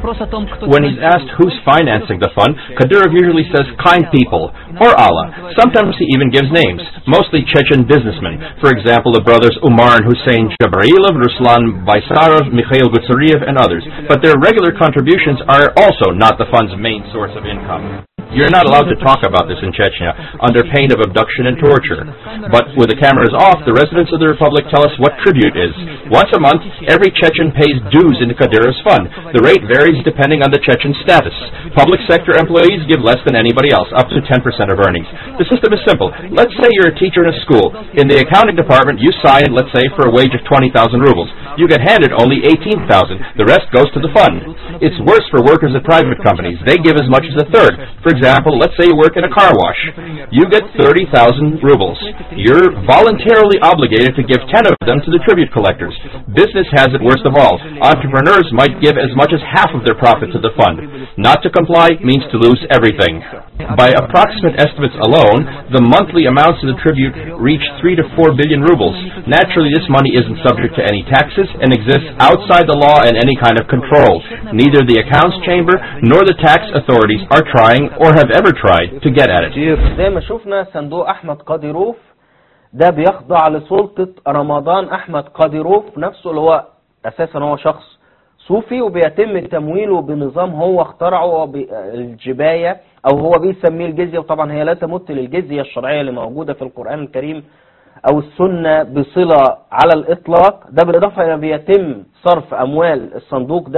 Speaker 19: When he's asked who's financing the fund, Kadyrov usually says kind people or Allah. Sometimes he even gives names, mostly Chechen businessmen. For example, the brothers Umar and Hussein Jabrailov, Ruslan Baisarov, Mikhail Gutsuriev, and others. But their regular contributions are also not the fund's main source of income. You're not allowed to talk about this in Chechnya under pain of abduction and torture. But with the cameras off, the residents of the Republic tell us what tribute is. Once a month, every Chechen pays dues into Kadyrov's fund. The rate varies depending on the Chechen status. Public sector employees give less than anybody else, up to 10% of earnings. The system is simple. Let's say you're a teacher in a school. In the accounting department, you sign, let's say, for a wage of 20,000 rubles. You get handed only 18,000. The rest goes to the fund. It's worse for workers at private companies. They give as much as a third. For example, let's say you work in a car wash. You get 30,000 rubles. You're voluntarily obligated to give 10 of them to the tribute collectors. Business has it worst of all. Entrepreneurs might give as much as half of their profit to the fund. Not to comply means to lose everything. By approximate estimates alone, the monthly amounts of the tribute reach 3 to 4 billion rubles. Naturally, this money isn't subject to any taxes and exists outside the law and any kind of control. Neither the accounts chamber nor the tax authorities are trying or have ever tried to get at it.
Speaker 1: زي ما شفنا صندوق احمد قادروف ده بيخضع لسلطة رمضان احمد قادروف نفسه اللي هو اساسا هو شخص صوفي وبيتم تمويله بنظام هو اخترعه هو بي- الجباية او هو بيسميه الجزية وطبعا هي لا تمت للجزية الشرعية اللي موجودة في القرآن الكريم او السنة بصلة على الاطلاق ده بالاضافة الى بيتم صرف اموال الصندوق ده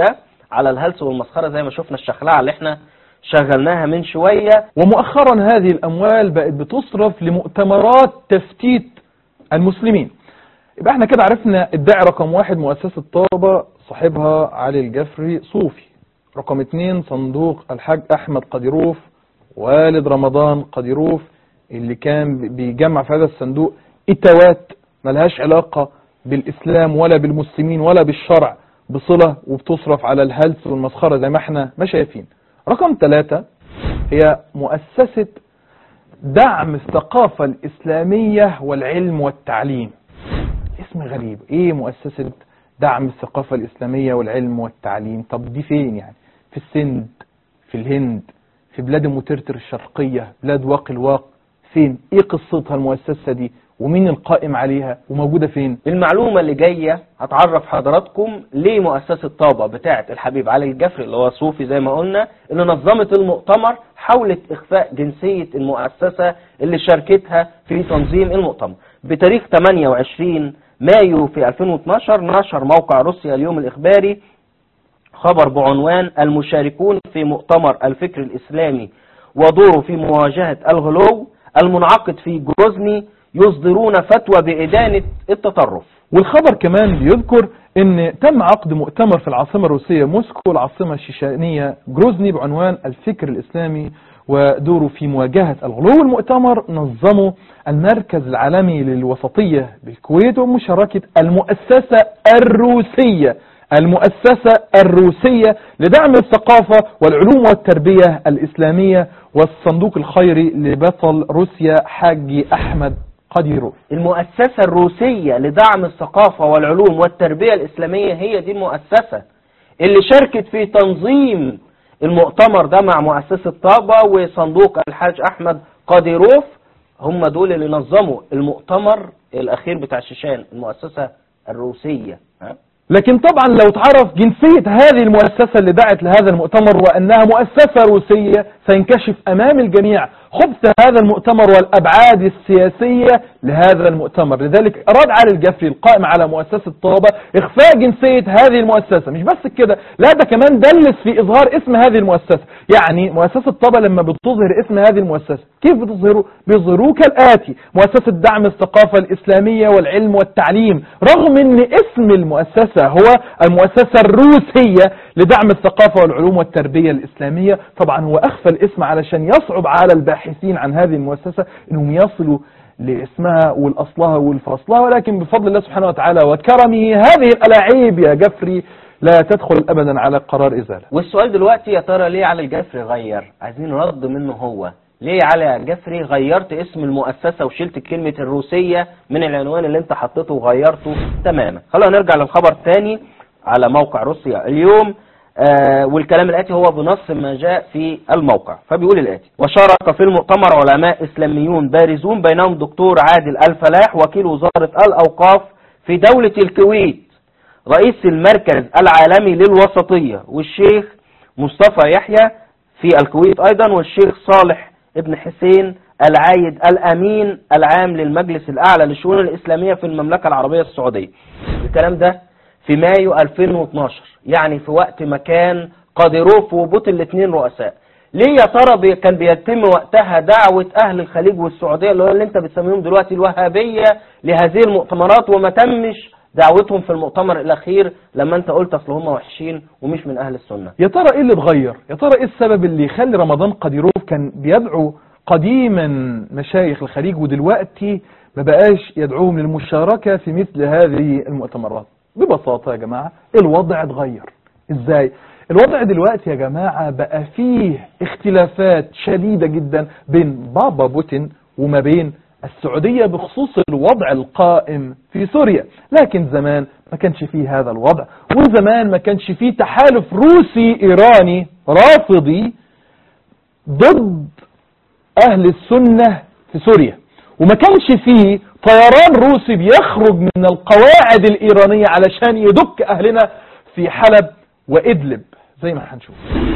Speaker 1: على الهلس والمسخرة زي ما شفنا الشخلعة اللي احنا شغلناها من شوية
Speaker 2: ومؤخرا هذه الأموال بقت بتصرف لمؤتمرات تفتيت المسلمين يبقى احنا كده عرفنا الداعي رقم واحد مؤسسة طابة صاحبها علي الجفري صوفي رقم اتنين صندوق الحاج أحمد قديروف والد رمضان قديروف اللي كان بيجمع في هذا الصندوق اتوات ملهاش علاقة بالإسلام ولا بالمسلمين ولا بالشرع بصلة وبتصرف على الهلس والمسخرة زي ما احنا ما شايفين رقم ثلاثة هي مؤسسة دعم الثقافة الإسلامية والعلم والتعليم اسم غريب ايه مؤسسة دعم الثقافة الإسلامية والعلم والتعليم طب دي فين يعني في السند في الهند في بلاد مترتر الشرقية بلاد واقي الواق فين ايه قصتها المؤسسة دي ومين القائم عليها وموجودة فين
Speaker 1: المعلومة اللي جاية هتعرف حضراتكم ليه مؤسسة طابة بتاعة الحبيب علي الجفري اللي هو صوفي زي ما قلنا اللي نظمت المؤتمر حاولت إخفاء جنسية المؤسسة اللي شاركتها في تنظيم المؤتمر بتاريخ 28 مايو في 2012 نشر موقع روسيا اليوم الإخباري خبر بعنوان المشاركون في مؤتمر الفكر الإسلامي ودوره في مواجهة الغلو المنعقد في جروزني يصدرون فتوى بإدانة التطرف
Speaker 2: والخبر كمان بيذكر ان تم عقد مؤتمر في العاصمة الروسية موسكو العاصمة الشيشانية جروزني بعنوان الفكر الإسلامي ودوره في مواجهة الغلو المؤتمر نظمه المركز العالمي للوسطية بالكويت ومشاركة المؤسسة الروسية المؤسسة الروسية لدعم الثقافة والعلوم والتربية الإسلامية والصندوق الخيري لبطل روسيا حاج أحمد قديروف
Speaker 1: المؤسسة الروسية لدعم الثقافة والعلوم والتربية الإسلامية هي دي المؤسسة اللي شاركت في تنظيم المؤتمر ده مع مؤسسة طابة وصندوق الحاج أحمد قديروف هم دول اللي نظموا المؤتمر الأخير بتاع الشيشان المؤسسة الروسية ها؟
Speaker 2: لكن طبعا لو تعرف جنسية هذه المؤسسة اللي دعت لهذا المؤتمر وأنها مؤسسة روسية سينكشف أمام الجميع خبث هذا المؤتمر والأبعاد السياسية لهذا المؤتمر لذلك أراد علي الجفري القائم على مؤسسة طابة إخفاء جنسية هذه المؤسسة مش بس كده لا ده كمان دلس في إظهار اسم هذه المؤسسة يعني مؤسسة طابة لما بتظهر اسم هذه المؤسسة كيف بتظهره؟ بيظهروه كالآتي مؤسسة دعم الثقافة الإسلامية والعلم والتعليم رغم أن اسم المؤسسة هو المؤسسة الروسية لدعم الثقافة والعلوم والتربية الإسلامية طبعا هو أخفى الاسم علشان يصعب على الباحثين عن هذه المؤسسة أنهم يصلوا لاسمها والأصلها والفصلها ولكن بفضل الله سبحانه وتعالى وكرمه هذه الألاعيب يا جفري لا تدخل أبدا على قرار إزالة
Speaker 1: والسؤال دلوقتي يا ترى ليه علي الجفري غير عايزين رد منه هو ليه علي الجفري غيرت اسم المؤسسة وشلت كلمة الروسية من العنوان اللي انت حطيته وغيرته تماما خلونا نرجع للخبر الثاني على موقع روسيا اليوم آه والكلام الآتي هو بنص ما جاء في الموقع فبيقول الآتي وشارك في المؤتمر علماء إسلاميون بارزون بينهم دكتور عادل الفلاح وكيل وزارة الأوقاف في دولة الكويت رئيس المركز العالمي للوسطية والشيخ مصطفى يحيى في الكويت أيضا والشيخ صالح ابن حسين العايد الأمين العام للمجلس الأعلى للشؤون الإسلامية في المملكة العربية السعودية الكلام ده في مايو 2012 يعني في وقت ما كان قادروف وبوت الاثنين رؤساء ليه يا ترى بي كان بيتم وقتها دعوة أهل الخليج والسعودية اللي هو اللي انت بتسميهم دلوقتي الوهابية لهذه المؤتمرات وما تمش دعوتهم في المؤتمر الأخير لما انت قلت اصل هم وحشين ومش من أهل السنة
Speaker 2: يا ترى ايه اللي اتغير يا ترى ايه السبب اللي يخلي رمضان قديروف كان بيدعو قديما مشايخ الخليج ودلوقتي ما بقاش يدعوهم للمشاركة في مثل هذه المؤتمرات ببساطة يا جماعة الوضع اتغير ازاي الوضع دلوقتي يا جماعة بقى فيه اختلافات شديدة جدا بين بابا بوتين وما بين السعودية بخصوص الوضع القائم في سوريا لكن زمان ما كانش فيه هذا الوضع وزمان ما كانش فيه تحالف روسي إيراني رافضي ضد أهل السنة في سوريا وما كانش فيه طيران روسي بيخرج من القواعد الإيرانية علشان يدك أهلنا في حلب وإدلب زي ما هنشوف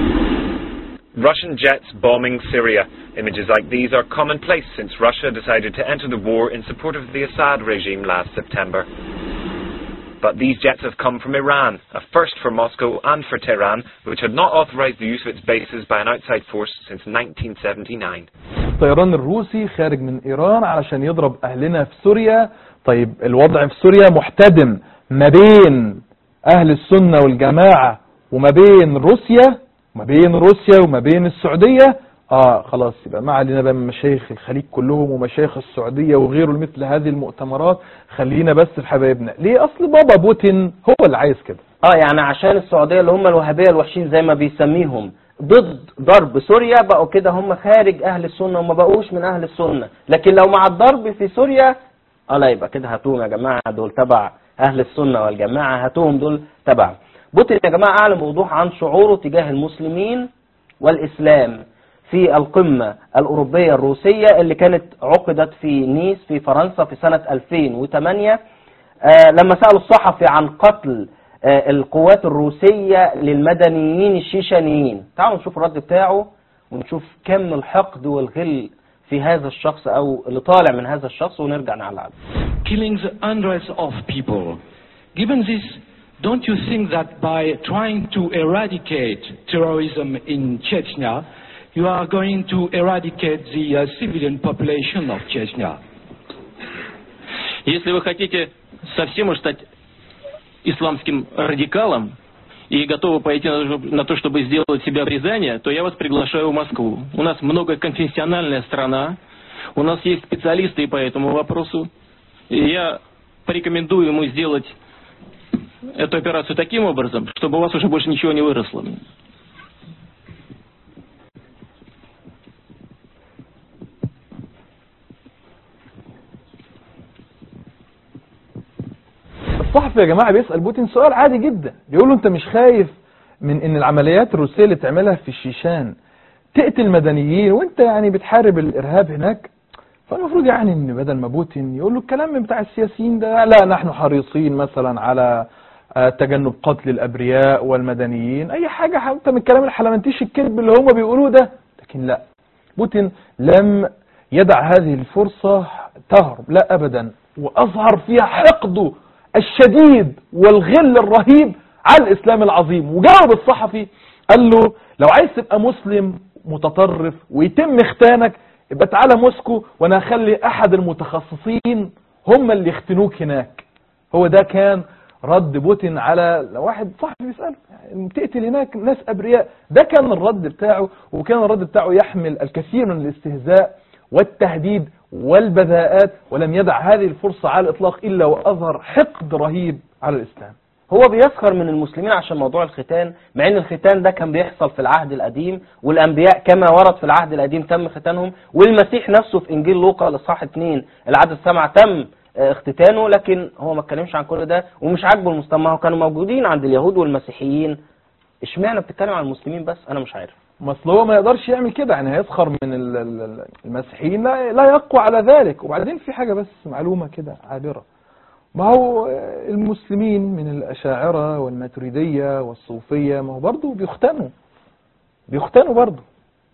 Speaker 20: Russian jets bombing Syria. Images like these are commonplace since Russia decided to enter the war in support of the Assad regime last September. But these jets have come from Iran, a first for Moscow and for Tehran, which had not authorized the use of its bases by an outside force since 1979.
Speaker 2: الطيران الروسي خارج من ايران علشان يضرب اهلنا في سوريا طيب الوضع في سوريا محتدم ما بين اهل السنة والجماعة وما بين روسيا ما بين روسيا وما بين السعودية اه خلاص يبقى ما علينا بقى من مشايخ الخليج كلهم ومشايخ السعودية وغيره مثل هذه المؤتمرات خلينا بس في حبايبنا ليه اصل بابا بوتين هو اللي عايز كده
Speaker 1: اه يعني عشان السعودية اللي هم الوهابية الوحشين زي ما بيسميهم ضد ضرب سوريا بقوا كده هم خارج اهل السنة وما بقوش من اهل السنة لكن لو مع الضرب في سوريا اه لا يبقى كده هاتوهم يا جماعة دول تبع اهل السنة والجماعة هاتوهم دول تبع بوتين يا جماعة اعلن بوضوح عن شعوره تجاه المسلمين والاسلام في القمة الأوروبية الروسية اللي كانت عقدت في نيس في فرنسا في سنة 2008 آه لما سألوا الصحفي عن قتل آه القوات الروسية للمدنيين الشيشانيين تعالوا نشوف الرد بتاعه ونشوف كم الحقد والغل في هذا الشخص أو اللي طالع من هذا الشخص ونرجع نعلق
Speaker 8: killing the hundreds of people. Given this, don't you think that by trying to eradicate terrorism in Chechnya, you are going to eradicate the uh, civilian population of Chechnya?
Speaker 21: Если вы хотите совсем уж стать исламским радикалом и готовы пойти на, на то, чтобы сделать себя Рязани, то я вас приглашаю в Москву. У нас многоконфессиональная страна, у нас есть специалисты и по этому вопросу. И я порекомендую ему сделать эту операцию таким образом, чтобы у вас уже больше ничего не выросло.
Speaker 2: الصحفي يا جماعة بيسأل بوتين سؤال عادي جدا بيقول له انت مش خايف من ان العمليات الروسية اللي تعملها في الشيشان تقتل مدنيين وانت يعني بتحارب الارهاب هناك فالمفروض يعني ان بدل ما بوتين يقول له الكلام بتاع السياسيين ده لا نحن حريصين مثلا على آه، تجنب قتل الابرياء والمدنيين اي حاجة حتى من الكلام الحلمنتيش الكذب اللي هم بيقولوه ده لكن لا بوتين لم يدع هذه الفرصة تهرب لا ابدا واظهر فيها حقده الشديد والغل الرهيب على الاسلام العظيم وجاوب الصحفي قال له لو عايز تبقى مسلم متطرف ويتم اختانك يبقى تعالى موسكو وانا هخلي احد المتخصصين هم اللي يختنوك هناك هو ده كان رد بوتين على لو واحد صحفي بيسأله يعني تقتل هناك ناس ابرياء ده كان الرد بتاعه وكان الرد بتاعه يحمل الكثير من الاستهزاء والتهديد والبذاءات ولم يدع هذه الفرصة على الإطلاق إلا وأظهر حقد رهيب على الإسلام
Speaker 1: هو بيسخر من المسلمين عشان موضوع الختان مع ان الختان ده كان بيحصل في العهد القديم والانبياء كما ورد في العهد القديم تم ختانهم والمسيح نفسه في انجيل لوقا الاصحاح 2 العدد 7 تم آه، اختتانه لكن هو ما اتكلمش عن كل ده ومش عاجبه المسلم ما هو كانوا موجودين عند اليهود والمسيحيين اشمعنى بتتكلم عن المسلمين بس انا مش عارف
Speaker 2: ما اصل هو ما يقدرش يعمل كده يعني هيسخر من ال- ال- ال- المسيحيين لا, لا يقوى على ذلك وبعدين في حاجة بس معلومة كده عابرة ما هو المسلمين من الأشاعرة والماتريدية والصوفية ما هو برضه بيختنوا بيختنوا برضه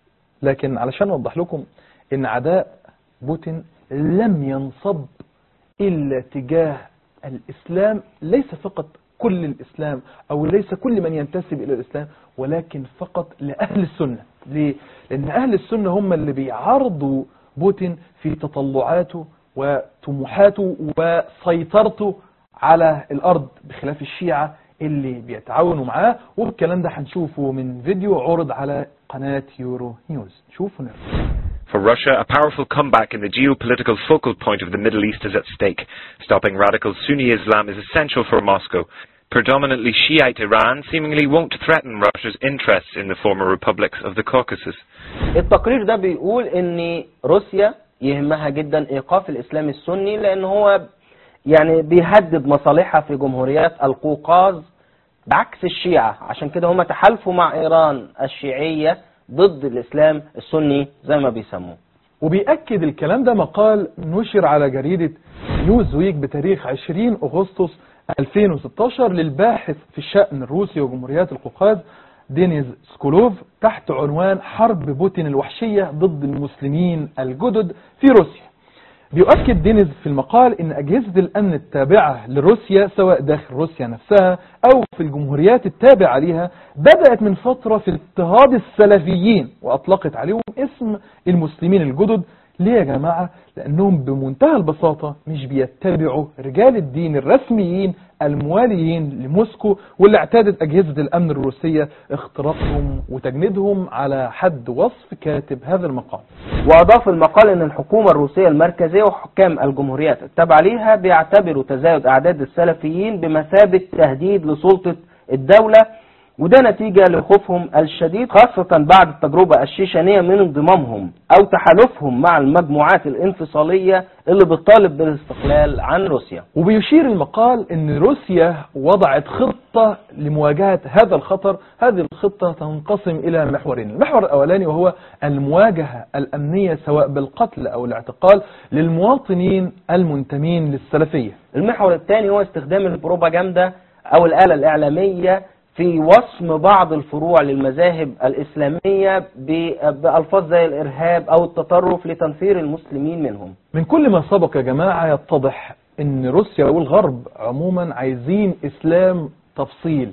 Speaker 2: لكن علشان أوضح لكم إن عداء بوتين لم ينصب إلا تجاه الإسلام ليس فقط كل الإسلام أو ليس كل من ينتسب إلى الإسلام ولكن فقط لأهل السنة ليه؟ لأن أهل السنة هم اللي بيعارضوا بوتين في تطلعاته وطموحاته وسيطرته على الأرض بخلاف الشيعة اللي بيتعاونوا معاه والكلام ده هنشوفه من فيديو عرض على قناة يورو نيوز شوفوا نرجع
Speaker 20: For Russia, a powerful comeback in the geopolitical focal point of the Middle East is at stake. Stopping radical Sunni Islam is essential for Moscow. Predominantly Shiite Iran seemingly won't threaten Russia's interests in the former republics of the Caucasus.
Speaker 1: التقرير ده بيقول ان روسيا يهمها جدا ايقاف الاسلام السني لان هو يعني بيهدد مصالحها في جمهوريات القوقاز بعكس الشيعة عشان كده هم تحالفوا مع ايران الشيعية ضد الاسلام السني زي ما بيسموه
Speaker 2: وبيأكد الكلام ده مقال نشر على جريدة نيوز ويك بتاريخ 20 أغسطس 2016 للباحث في الشأن الروسي وجمهوريات القوقاز دينيز سكولوف تحت عنوان حرب بوتين الوحشية ضد المسلمين الجدد في روسيا بيؤكد دينيز في المقال ان اجهزة الامن التابعة لروسيا سواء داخل روسيا نفسها او في الجمهوريات التابعة لها بدأت من فترة في اضطهاد السلفيين واطلقت عليهم اسم المسلمين الجدد ليه يا جماعة لانهم بمنتهى البساطة مش بيتبعوا رجال الدين الرسميين المواليين لموسكو واللي اعتادت اجهزة الامن الروسية اختراقهم وتجنيدهم على حد وصف كاتب هذا المقال
Speaker 1: وأضاف المقال أن الحكومة الروسية المركزية وحكام الجمهوريات التابعة ليها بيعتبروا تزايد أعداد السلفيين بمثابة تهديد لسلطة الدولة وده نتيجة لخوفهم الشديد خاصة بعد التجربة الشيشانية من انضمامهم أو تحالفهم مع المجموعات الانفصالية اللي بتطالب بالاستقلال عن روسيا
Speaker 2: وبيشير المقال ان روسيا وضعت خطة لمواجهة هذا الخطر هذه الخطة تنقسم الى محورين المحور الاولاني وهو المواجهة الامنية سواء بالقتل او الاعتقال للمواطنين المنتمين للسلفية
Speaker 1: المحور الثاني هو استخدام البروباجندا أو الآلة الإعلامية في وصم بعض الفروع للمذاهب الإسلامية ب- بألفاظ زي الإرهاب أو التطرف لتنفير المسلمين منهم
Speaker 2: من كل ما سبق يا جماعة يتضح ان روسيا والغرب عموما عايزين اسلام تفصيل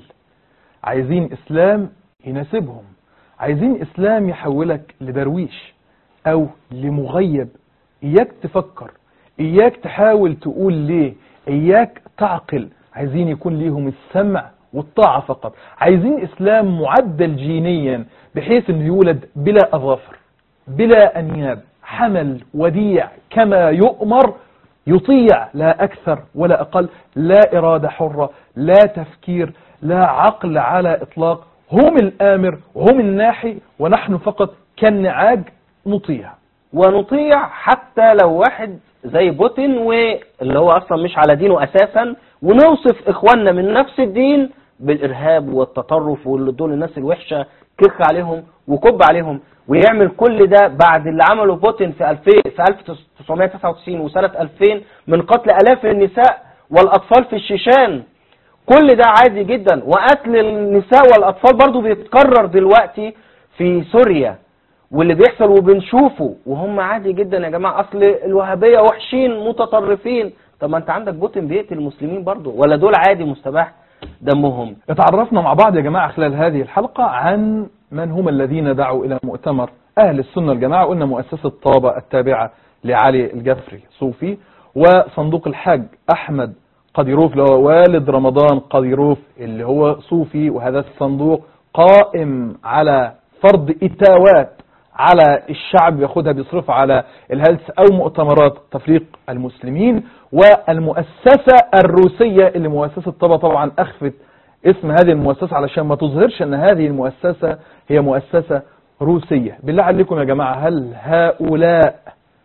Speaker 2: عايزين اسلام يناسبهم عايزين اسلام يحولك لدرويش او لمغيب اياك تفكر اياك تحاول تقول ليه اياك تعقل عايزين يكون ليهم السمع والطاعة فقط عايزين اسلام معدل جينيا بحيث انه يولد بلا اظافر بلا انياب حمل وديع كما يؤمر يطيع لا أكثر ولا أقل لا إرادة حرة لا تفكير لا عقل على إطلاق هم الآمر وهم الناحي ونحن فقط كالنعاج نطيع
Speaker 1: ونطيع حتى لو واحد زي بوتين واللي هو أصلا مش على دينه أساسا ونوصف إخواننا من نفس الدين بالإرهاب والتطرف واللي دول الناس الوحشة كخ عليهم وكب عليهم ويعمل كل ده بعد اللي عمله بوتين في 2000 في 1999 وسنة 2000 من قتل آلاف النساء والأطفال في الشيشان كل ده عادي جدا وقتل النساء والأطفال برضو بيتكرر دلوقتي في سوريا واللي بيحصل وبنشوفه وهم عادي جدا يا جماعة أصل الوهابية وحشين متطرفين طب ما أنت عندك بوتين بيقتل المسلمين برضو ولا دول عادي مستباح دمهم
Speaker 2: اتعرفنا مع بعض يا جماعة خلال هذه الحلقة عن من هم الذين دعوا إلى مؤتمر أهل السنة الجماعة قلنا مؤسسة طابة التابعة لعلي الجفري صوفي وصندوق الحاج أحمد قديروف اللي هو والد رمضان قديروف اللي هو صوفي وهذا الصندوق قائم على فرض إتاوات على الشعب ياخدها بيصرفها على الهلس أو مؤتمرات تفريق المسلمين والمؤسسة الروسية اللي مؤسسة طبعا طبعا أخفت اسم هذه المؤسسة علشان ما تظهرش أن هذه المؤسسة هي مؤسسة روسية بالله عليكم يا جماعة هل هؤلاء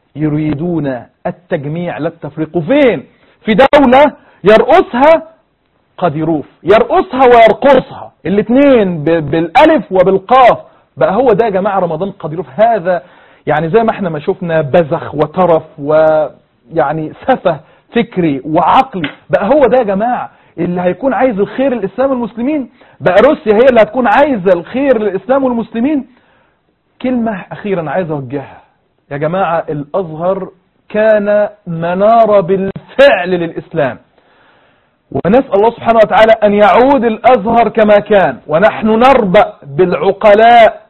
Speaker 2: يريدون التجميع لا التفريق وفين في دولة يرأسها قديروف يرقصها ويرقصها الاثنين ب- بالالف وبالقاف بقى هو ده يا جماعة رمضان قديروف هذا يعني زي ما احنا ما شفنا بزخ وترف ويعني سفه فكري وعقلي بقى هو ده يا جماعة اللي هيكون عايز الخير للإسلام والمسلمين بقى روسيا هي اللي هتكون عايزة الخير للإسلام والمسلمين كلمة أخيرا عايز أوجهها يا جماعة الأزهر كان منارة بالفعل للإسلام ونسأل الله سبحانه وتعالى أن يعود الأزهر كما كان ونحن نربأ بالعقلاء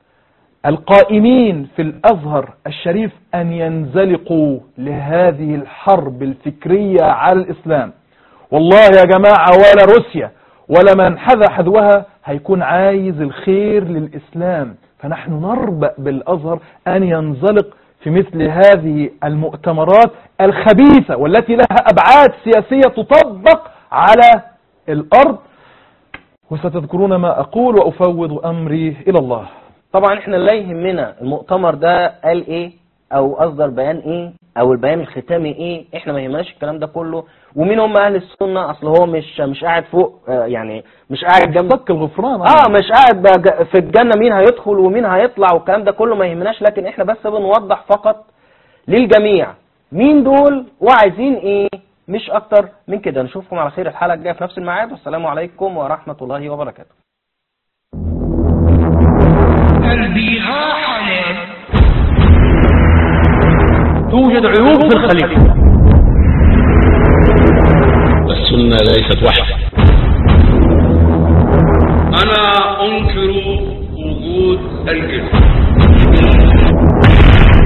Speaker 2: القائمين في الأزهر الشريف أن ينزلقوا لهذه الحرب الفكرية على الإسلام والله يا جماعة ولا روسيا ولا من حذا حذوها هيكون عايز الخير للإسلام فنحن نربأ بالأزهر أن ينزلق في مثل هذه المؤتمرات الخبيثة والتي لها أبعاد سياسية تطبق على الأرض وستذكرون ما أقول وأفوض أمري إلى الله
Speaker 1: طبعا احنا لا يهمنا المؤتمر ده قال ايه او اصدر بيان ايه او البيان الختامي ايه احنا ما يهمناش الكلام ده كله ومين هم اهل السنه اصل هو مش مش قاعد فوق آه، يعني مش قاعد جنب
Speaker 2: صك الغفران
Speaker 1: اه مش قاعد بقى ج- في الجنه مين هيدخل ومين هيطلع والكلام ده كله ما يهمناش لكن احنا بس بنوضح فقط للجميع مين دول وعايزين ايه مش اكتر من كده نشوفكم على خير الحلقه الجايه في نفس الميعاد والسلام عليكم ورحمه الله وبركاته
Speaker 15: قلبي راح عليك
Speaker 10: توجد عيوب في الخليفة
Speaker 3: السنة ليست وحي